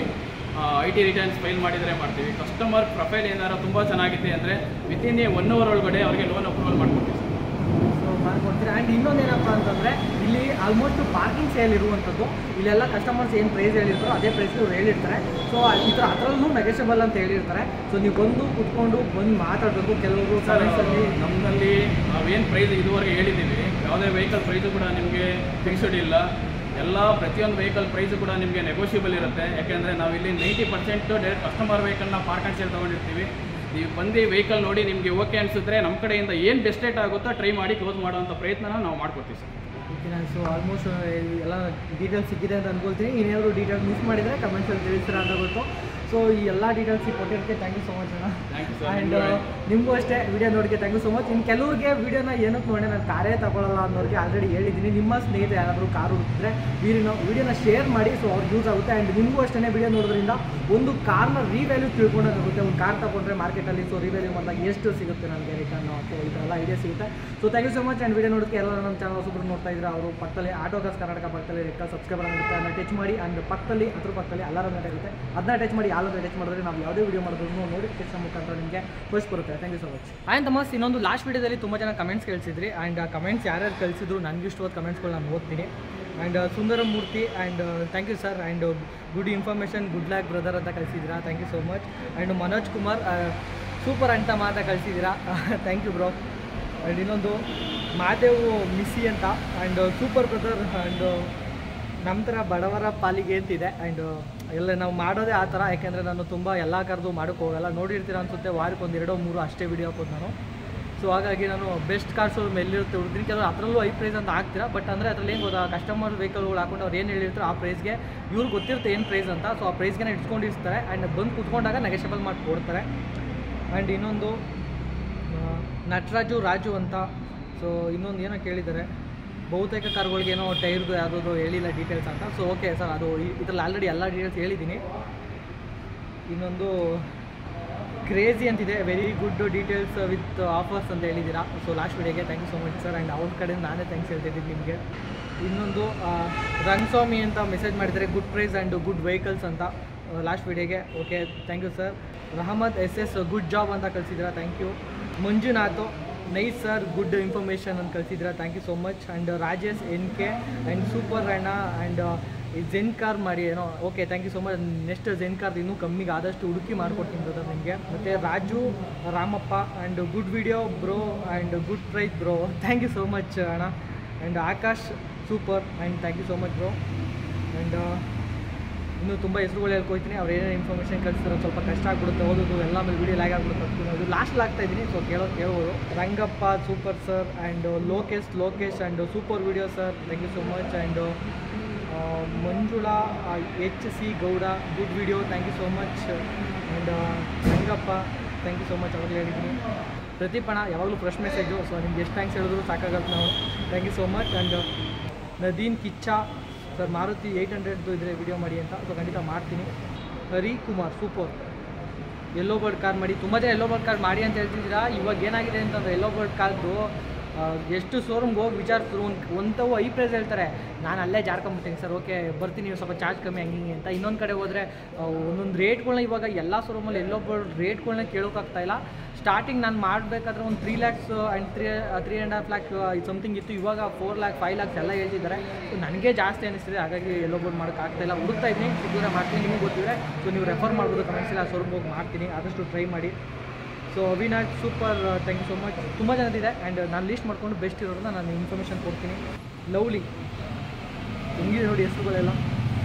ಐ ಟಿ ರಿಟರ್ನ್ಸ್ ಫೈಲ್ ಮಾಡಿದರೆ ಮಾಡ್ತೀವಿ ಕಸ್ಟಮರ್ ಪ್ರೊಫೈಲ್ ಏನಾರು ತುಂಬ ಚೆನ್ನಾಗಿದೆ ಅಂದರೆ ವಿತಿನ್ ಎ ಒನ್ ಅವರ್ ಒಳಗಡೆ ಅವರಿಗೆ ಲೋನ್ ಅಪ್ರೂವಲ್ ಮಾಡ್ಕೊಡ್ತೀವಿ ಸರ್ ಸೊ ಮಾಡ್ಕೊಡ್ತೀರಾ ಆ್ಯಂಡ್ ಇನ್ನೊಂದೇನಪ್ಪ ಅಂತಂದರೆ ಇಲ್ಲಿ ಆಲ್ಮೋಸ್ಟ್ ಪಾರ್ಕಿಂಗ್ ಸೇಲ್ ಇರುವಂಥದ್ದು ಇಲ್ಲೆಲ್ಲ ಕಸ್ಟಮರ್ಸ್ ಏನು ಪ್ರೈಸ್ ಹೇಳಿರ್ತಾರೋ ಅದೇ ಪ್ರೈಸ್ ಇವ್ರು ಹೇಳಿರ್ತಾರೆ ಸೊ ಈ ಥರ ಅದರಲ್ಲೂ ನೆಗೆಷಬಲ್ ಅಂತ ಹೇಳಿರ್ತಾರೆ ಸೊ ನೀವು ಬಂದು ಕುತ್ಕೊಂಡು ಬಂದು ಮಾತಾಡಬೇಕು ಕೆಲವರು ಸರ್ ಕಮೆಂಟ್ಸಲ್ಲಿ ನಮ್ಮಲ್ಲಿ ನಾವೇನು ಪ್ರೈಸ್ ಇದುವರೆಗೆ ಹೇಳಿದ್ದೀವಿ ಯಾವುದೇ ವೆಹಿಕಲ್ ಪ್ರೈಸು ಕೂಡ ನಿಮಗೆ ಫಿಕ್ಸ್ಡ್ ಇಲ್ಲ ಎಲ್ಲ ಪ್ರತಿಯೊಂದು ವೆಹಿಕಲ್ ಪ್ರೈಸು ಕೂಡ ನಿಮಗೆ ನೆಗೋಷಿಯಬಲ್ ಇರುತ್ತೆ ಯಾಕೆಂದರೆ ನಾವಿಲ್ಲಿ ನೈಂಟಿ ಪರ್ಸೆಂಟು ಡೈರೆಕ್ಟ್ ಕಸ್ಟಮರ್ ವೆಹಿಕಲ್ನ ಪಾರ್ಕ್ ಆ್ಯಂಡ್ ಸೇಲ್ ತೊಗೊಂಡಿರ್ತೀವಿ ನೀವು ಬಂದು ವೆಹಿಕಲ್ ನೋಡಿ ನಿಮಗೆ ಓಕೆ ಅನಿಸಿದ್ರೆ ನಮ್ಮ ಕಡೆಯಿಂದ ಏನು ಬೆಸ್ಟ್ ರೇಟ್ ಆಗುತ್ತೋ ಟ್ರೈ ಮಾಡಿ ಕ್ಲೋಸ್ ಮಾಡುವಂಥ ಪ್ರಯತ್ನನ ನಾವು ಮಾಡ್ಕೊಡ್ತೀವಿ ಸರ್ ಸೊ ಆಲ್ಮೋಸ್ಟ್ ಎಲ್ಲ ಡೀಟೇಲ್ಸ್ ಸಿಕ್ಕಿದೆ ಅಂತ ಅನ್ಕೊಳ್ತೀನಿ ಏನಾದರೂ ಡೀಟೇಲ್ಸ್ ಮಿಸ್ ಮಾಡಿದರೆ ಕಮೆಂಟ್ಸಲ್ಲಿ ತಿಳಿಸ್ತೀರಾ ಅಂತ ಗೊತ್ತು ಸೊ ಈ ಎಲ್ಲ ಡೀಟೇಲ್ಸ್ ಕೊಟ್ಟಿರೋಕ್ಕೆ ಥ್ಯಾಂಕ್ ಯು ಸೊ ಮಚ್ ಅಣ್ಣ ಥ್ಯಾಂಕ್ ಯು ಸರ್ ಆ್ಯಂಡ್ ನಿಮಗೂ ಅಷ್ಟೇ ವಿಡಿಯೋ ನೋಡೋಕ್ಕೆ ಥ್ಯಾಂಕ್ ಯು ಸೊ ಮಚ್ ಇನ್ನು ಕೆಲವ್ರಿಗೆ ವಿಡಿಯೋನ ಏನಕ್ಕೆ ನೋಡಿ ನಾನು ಕಾರೇ ತಗೊಳ್ಳಲ್ಲ ಅನ್ನೋರಿಗೆ ಆಲ್ರೆಡಿ ಹೇಳಿದ್ದೀನಿ ನಿಮ್ಮ ಸ್ನೇಹಿತ ಯಾರಾದರೂ ಕಾರು ಹುಡುಕಿದ್ರೆ ವಿಡಿಯೋನ ವಿಡಿಯೋನ ಶೇರ್ ಮಾಡಿ ಸೊ ಅವ್ರಿಗೆ ಯೂಸ್ ಆಗುತ್ತೆ ಆ್ಯಂಡ್ ನಿಮಗೂ ಅಷ್ಟೇ ವಿಡಿಯೋ ನೋಡೋದ್ರಿಂದ ಒಂದು ಕಾರ್ನ ರಿವ್ಯಾಲ್ಯೂ ತಿಳ್ಕೊಂಡಾಗುತ್ತೆ ಒಂದು ಕಾರ್ ತಗೊಂಡ್ರೆ ಮಾರ್ಕೆಟಲ್ಲಿ ಸೊ ರಿವ್ಯಾಲ್ಯೂ ಮಾಡಿದಾಗ ಎಷ್ಟು ಸಿಗುತ್ತೆ ನನಗೆ ರಿಟರ್ನ್ ಸೊ ಇದೆಲ್ಲ ಐಡಿಯಾ ಸಿಗುತ್ತೆ so thank you so much and video ನೋಡೋಕ್ಕೆ ಎಲ್ಲ ನಮ್ಮ ಚಾನಲ್ ಹೊಸಬ್ರು ನೋಡ್ತಾ ಇದ್ರೆ ಅವರು ಪಕ್ಕದಲ್ಲಿ ಆಟೋ ಕಾಸ್ ಕರ್ನಾಟಕ ಪಕ್ಕದಲ್ಲಿ ರೆಡ್ ಕಾಲ್ ಸಬ್ಸ್ಕ್ರೈಬರ್ ಆಗುತ್ತೆ ಅದನ್ನ ಟಚ್ ಮಾಡಿ ಆ್ಯಂಡ್ ಪಕ್ಕದಲ್ಲಿ ಅದ್ರ ಪಕ್ಕದಲ್ಲಿ ಅಲಾರಂ ಗಂಟೆ ಇರುತ್ತೆ ಅದನ್ನ ಟಚ್ ಮಾಡಿ ಯಾವ್ದು ಟಚ್ ಮಾಡಿದ್ರೆ ನಾವು ಯಾವುದೇ ವಿಡಿಯೋ ಮಾಡಿದ್ರು ನೋಟಿಫಿಕೇಶನ್ ಮುಖಾಂತರ ನಿಮಗೆ ಫಸ್ಟ್ ಬರುತ್ತೆ thank you so much and ತಮಸ್ ಇನ್ನೊಂದು ಲಾಸ್ಟ್ ವಿಡಿಯೋದಲ್ಲಿ ತುಂಬ ಜನ ಕಮೆಂಟ್ಸ್ ಕಳಿಸಿದ್ರಿ ಆ್ಯಂಡ್ ಆ ಕಮೆಂಟ್ಸ್ ಯಾರ್ಯಾರು ಕಳಿಸಿದ್ರು ನನಗೆ ಇಷ್ಟವಾದ ಕಮೆಂಟ್ಸ್ಗಳು ನಾನು ಓದ್ತೀನಿ and Sundara Murthy and thank you sir and good information good luck brother ಅಂತ ಕಳಿಸಿದ್ದೀರಾ thank you so much and Manoj Kumar super ಅಂತ ಮಾತಾ ಕಳಿಸಿದ್ದೀರಾ ಥ್ಯಾಂಕ್ ಯು ಬ್ರೋ ಆ್ಯಂಡ್ ಇನ್ನೊಂದು ಮಾದೇವ್ ಮಿಸ್ಸಿ ಅಂತ ಆ್ಯಂಡ್ ಸೂಪರ್ ಬ್ರದರ್ ಆ್ಯಂಡ್ ನಮ್ಮ ಥರ ಬಡವರ ಪಾಲಿಗೆ ಅಂತಿದೆ ಆ್ಯಂಡ್ ಎಲ್ಲ ನಾವು ಮಾಡೋದೇ ಆ ಥರ ಯಾಕೆಂದರೆ ನಾನು ತುಂಬ ಎಲ್ಲ ಕರೆದು ಮಾಡೋಕ್ಕೆ ಹೋಗಲ್ಲ ನೋಡಿರ್ತೀರ ಅನಿಸುತ್ತೆ ವಾರಕ್ಕೆ ಒಂದು ಎರಡೋ ಮೂರು ಅಷ್ಟೇ ವೀಡಿಯೋ ಹಾಕೋದು ನಾನು ಸೊ ಹಾಗಾಗಿ ನಾನು ಬೆಸ್ಟ್ ಕಾರ್ಸು ಎಲ್ಲಿರುತ್ತೆ ಹುಡುಗ್ರಿ ಕೆಲವರು ಅದರಲ್ಲೂ ಐ ಪ್ರೈಸ್ ಅಂತ ಹಾಕ್ತೀರಾ ಬಟ್ ಅಂದರೆ ಅದ್ರಲ್ಲಿ ಏನು ಗೊತ್ತಾ ಕಸ್ಟಮರ್ ವೆಹಿಕಲ್ಗಳು ಹಾಕೊಂಡು ಅವ್ರು ಏನು ಹೇಳಿರ್ತಾರೋ ಆ ಪ್ರೈಸ್ಗೆ ಇವ್ರಿಗೆ ಗೊತ್ತಿರುತ್ತೆ ಏನು ಪ್ರೈಸ್ ಅಂತ ಸೊ ಆ ಪ್ರೈಸ್ಗೆ ಇಟ್ಕೊಂಡಿರ್ತಾರೆ ಆ್ಯಂಡ್ ಬಂದು ಕುತ್ಕೊಂಡಾಗ ನೆಗೆಷಬಲ್ ಮಾಡಿ ಕೊಡ್ತಾರೆ ಆ್ಯಂಡ್ ಇನ್ನೊಂದು ಆ, ನಟರಾಜು ರಾಜು ಅಂತ ಸೊ ಇನ್ನೊಂದು ಏನೋ ಕೇಳಿದ್ದಾರೆ ಬಹುತೇಕ ಕಾರ್ಗಳಿಗೆ ಏನೋ ಟೈರ್ದು ಯಾವುದಾದ್ರು ಹೇಳಿಲ್ಲ ಡೀಟೇಲ್ಸ್ ಅಂತ ಸೊ ಓಕೆ ಸರ್ ಅದು ಇದರಲ್ಲಿ ಆಲ್ರೆಡಿ ಎಲ್ಲ ಡೀಟೇಲ್ಸ್ ಹೇಳಿದ್ದೀನಿ ಇನ್ನೊಂದು ಕ್ರೇಜಿ ಅಂತಿದೆ very good details with offers ಅಂತ ಹೇಳಿದ್ದೀರಾ ಸೊ ಲಾಸ್ಟ್ ವಿಡಿಯೋಗೆ thank you so much sir and ಅವ್ರ ಕಡೆ ನಾನೇ ಥ್ಯಾಂಕ್ಸ್ ಹೇಳ್ತಿದ್ದೀನಿ ನಿಮಗೆ ಇನ್ನೊಂದು ಆ, ರಂಗಸ್ವಾಮಿ ಅಂತ ಮೆಸೇಜ್ ಮಾಡಿದ್ದಾರೆ good price and good vehicles ಅಂತ ಲಾಸ್ಟ್ ವಿಡಿಯೋಗೆ okay thank you sir Rahmad S S good job ಅಂತ ಕಳಿಸಿದ್ದೀರಾ thank you Manjunath nice sir good information ಅಂತ ಕಳಿಸಿದ್ದೀರಾ thank you so much and Rajesh N K and super ಅಣ್ಣ ಆ್ಯಂಡ್ ಜೆನ್ ಕಾರ್ ಮಾಡಿ ಏನೋ okay thank you so much next Zen car ಇನ್ನೂ ಕಮ್ಮಿಗೆ ಆದಷ್ಟು ಹುಡುಕಿ ಮಾಡಿಕೊಡ್ತೀನಿ ಬ್ರದರ್ ನಿಮಗೆ ಮತ್ತು Raju Ramappa and good video bro and good price bro thank you so much ಅಣ್ಣ and Akash super and thank you so much bro and ಇನ್ನೂ ತುಂಬ ಹೆಸರುಗಳು ಹೇಳ್ಕೊಯ್ತೀನಿ ಅವ್ರು ಏನೇನು ಇನ್ಫಾರ್ಮೇಷನ್ ಕಳಿಸ್ತಾರೆ ಸ್ವಲ್ಪ ಕಷ್ಟ ಆಗ್ಬಿಡುತ್ತೆ ಓದೋದು ಎಲ್ಲ ಮೇಲೆ ವಿಡಿಯೋ ಲ್ಯಾಗ್ ಆಗ್ಬಿಡುತ್ತೆ ಅದು ಲಾಸ್ಟ್ ಆಗ್ತಾ ಇದ್ದೀನಿ ಸೊ ಕೇಳೋ ಕೇಳ್ಬೋದು Rangappa super sir and Lokesh Lokesh and super video sir thank you so much and Manjula H C Gowda good video thank you so much and Rangappa thank you so much ಅವಾಗಲೇ ಹೇಳಿದ್ದೀನಿ ಪ್ರದೀಪಣ ಯಾವಾಗಲೂ ಫ್ರೆಶ್ ಮೆಸೇಜು ಸೊ ನಿಮ್ಗೆ ಎಷ್ಟು ಥ್ಯಾಂಕ್ಸ್ ಹೇಳಿದ್ರು ಸಾಕಾಗತ್ತೆ ನಾವು thank you so much and Nadeen Kiccha sir Maruti eight ಹಂಡ್ರೆಡ್ದು ಇದ್ರೆ ವಿಡಿಯೋ ಮಾಡಿ ಅಂತ ಸೊ ಖಂಡಿತ ಮಾಡ್ತೀನಿ ಹರಿ ಕುಮಾರ್ ಸೂಪರ್ ಎಲ್ಲೋ ಬರ್ಡ್ ಕಾರ್ ಮಾಡಿ ತುಂಬ ಜನ ಎಲ್ಲೋ ಬರ್ಡ್ ಕಾರ್ ಮಾಡಿ ಅಂತ ಹೇಳ್ತಿದ್ದೀರಾ ಇವಾಗ ಏನಾಗಿದೆ ಅಂತಂದರೆ ಎಲ್ಲೋ ಬರ್ಡ್ ಕಾರ್ದು ಆ, ಎಷ್ಟು ಶೋರೂಮ್ಗೆ ಹೋಗಿ ವಿಚಾರಿಸಿದ್ರು ಒಂದು ಒಂಥವು ಐ ಪ್ರೈಸ್ ಹೇಳ್ತಾರೆ ನಾನು ಅಲ್ಲೇ ಜಾರ್ಕೊಂಬಿಡ್ತೀನಿ ಸರ್ ಓಕೆ ಬರ್ತೀನಿ ಸ್ವಲ್ಪ ಚಾರ್ಜ್ ಕಮ್ಮಿ ಹಂಗೆ ಹಿಂಗೆ ಅಂತ ಇನ್ನೊಂದು ಕಡೆ ಹೋದರೆ ಒಂದೊಂದು ರೇಟ್ಗಳನ್ನ ಇವಾಗ ಎಲ್ಲ ಶೋರೂಮಲ್ಲಿ ಎಲ್ಲೋ ಬರ್ಡ್ ರೇಟ್ಗಳನ್ನ ಕೇಳೋಕ್ಕಾಗ್ತಾ ಇಲ್ಲ ಸ್ಟಾರ್ಟಿಂಗ್ ನಾನು ಮಾಡಬೇಕಾದ್ರೆ ಒಂದು three lakhs and three three and half lakh something ಇತ್ತು ಇವಾಗ ಫೋರ್ ಲ್ಯಾಕ್ ಫೈವ್ ಲ್ಯಾಕ್ಸ್ ಎಲ್ಲ ಹೇಳ್ತಿದ್ದಾರೆ ಸೊ ನನಗೆ ಜಾಸ್ತಿ ಅನಿಸ್ತಿದೆ ಹಾಗಾಗಿ ಎಲ್ಲೋ ಬೋರ್ಡ್ ಮಾಡೋಕ್ಕಾಗ್ತಾ ಇಲ್ಲ ಹುಡುಕ್ತಾ ಇದ್ದೀನಿ ಸಿಕ್ಕಿದ್ರೆ ಮಾಡ್ತೀನಿ ನಿಮಗೆ ಗೊತ್ತಿದ್ರೆ ಸೊ ನೀವು ರೆಫರ್ ಮಾಡ್ಬೋದು ಕಮೆಂಟ್ಸ್ ಇಲ್ಲ ಶೋರೂಮ್ ಹೋಗಿ ಮಾಡ್ತೀನಿ ಆದಷ್ಟು ಟ್ರೈ ಮಾಡಿ so Avinash super thank you so much ತುಂಬ ಜನದಿದೆ ಆ್ಯಂಡ್ ನಾನು ಲೀಸ್ಟ್ ಮಾಡ್ಕೊಂಡು ಬೆಸ್ಟ್ ಇರೋದನ್ನ ನಾನು ಇನ್ಫಾರ್ಮೇಷನ್ ಕೊಡ್ತೀನಿ ಲವ್ಲಿ ಹೆಂಗಿದೆ ನೋಡಿ ಹೆಸರುಗಳೆಲ್ಲ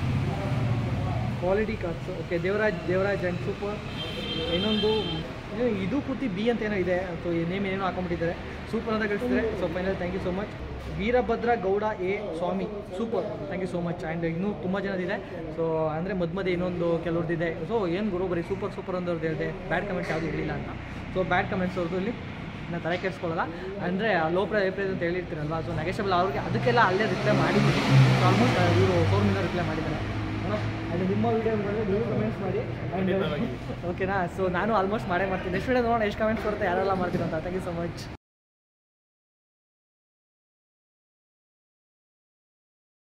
quality cards okay Devaraj Devaraj and super ಇನ್ನೊಂದು ಇದು ಇದು ಪೂರ್ತಿ ಬಿ ಅಂತ ಏನೋ ಇದೆ ಸೊ ನೇಮ್ ಏನೋ ಹಾಕೊಂಡ್ಬಿಟ್ಟಿದ್ದಾರೆ ಸೂಪರ್ ಅಂತ ಕಳಿಸಿದ್ರೆ so final thank you so much Veerabhadra Gowda ಎ Swamy super thank you so much and ಇನ್ನೂ ತುಂಬ ಜನದಿದೆ ಸೊ ಅಂದರೆ ಮಧ್ಯ ಮಧ್ಯೆ ಇನ್ನೊಂದು ಕೆಲವ್ರದ್ದಿದೆ ಸೊ ಏನು ಗುರು ಬರೀ ಸೂಪರ್ ಸೂಪರ್ ಅಂದವ್ರದ್ದು ಹೇಳಿದೆ ಬ್ಯಾಡ್ ಕಮೆಂಟ್ಸ್ ಯಾವುದು ಹೇಳಿಲ್ಲ ಅಂತ ಸೊ ಬ್ಯಾಡ್ ಕಮೆಂಟ್ಸ್ ಅವ್ರದ್ದು ಇಲ್ಲಿ ನಾನು ತಲೆ ಕೆಡಿಸ್ಕೊಳ್ಳಲ್ಲ ಅಂದರೆ ಲೋ ಪ್ರೈ ಹೈ ಪ್ರೈಸ್ ಅಂತ ಹೇಳಿರ್ತೀರಲ್ವಾ ಸೊ ನಗೇಶಬಲ್ ಅವ್ರಿಗೆ ಅದಕ್ಕೆಲ್ಲ ಅಲ್ಲೇ ರಿಪ್ಲೈ ಮಾಡಿದ್ದೀನಿ ಸೊ ಆಲ್ಮೋಸ್ಟ್ ಇವರು ಫೋರ್ ಮಿನ ರಿಪ್ಲೈ ಮಾಡಿದ್ದಾರೆ ಅದು ನಿಮ್ಮ ವಿಡಿಯೋಗಳಲ್ಲಿ ನೀವು ಕಮೆಂಟ್ಸ್ ಮಾಡಿ ಆ್ಯಂಡ್ ಓಕೆನಾ ಸೊ ನಾನು ಆಲ್ಮೋಸ್ಟ್ ಮಾಡೇ ಮಾಡ್ತೀನಿ ನೆಕ್ಸ್ಟ್ ವಿಡಿಯೋ ನೋಡೋಣ ಎಷ್ಟು ಕಮೆಂಟ್ಸ್ ಬರುತ್ತೆ ಯಾರೆಲ್ಲ ಮಾಡ್ತೀನಿ ಅಂತ ಥ್ಯಾಂಕ್ ಯು ಸೊ ಮಚ್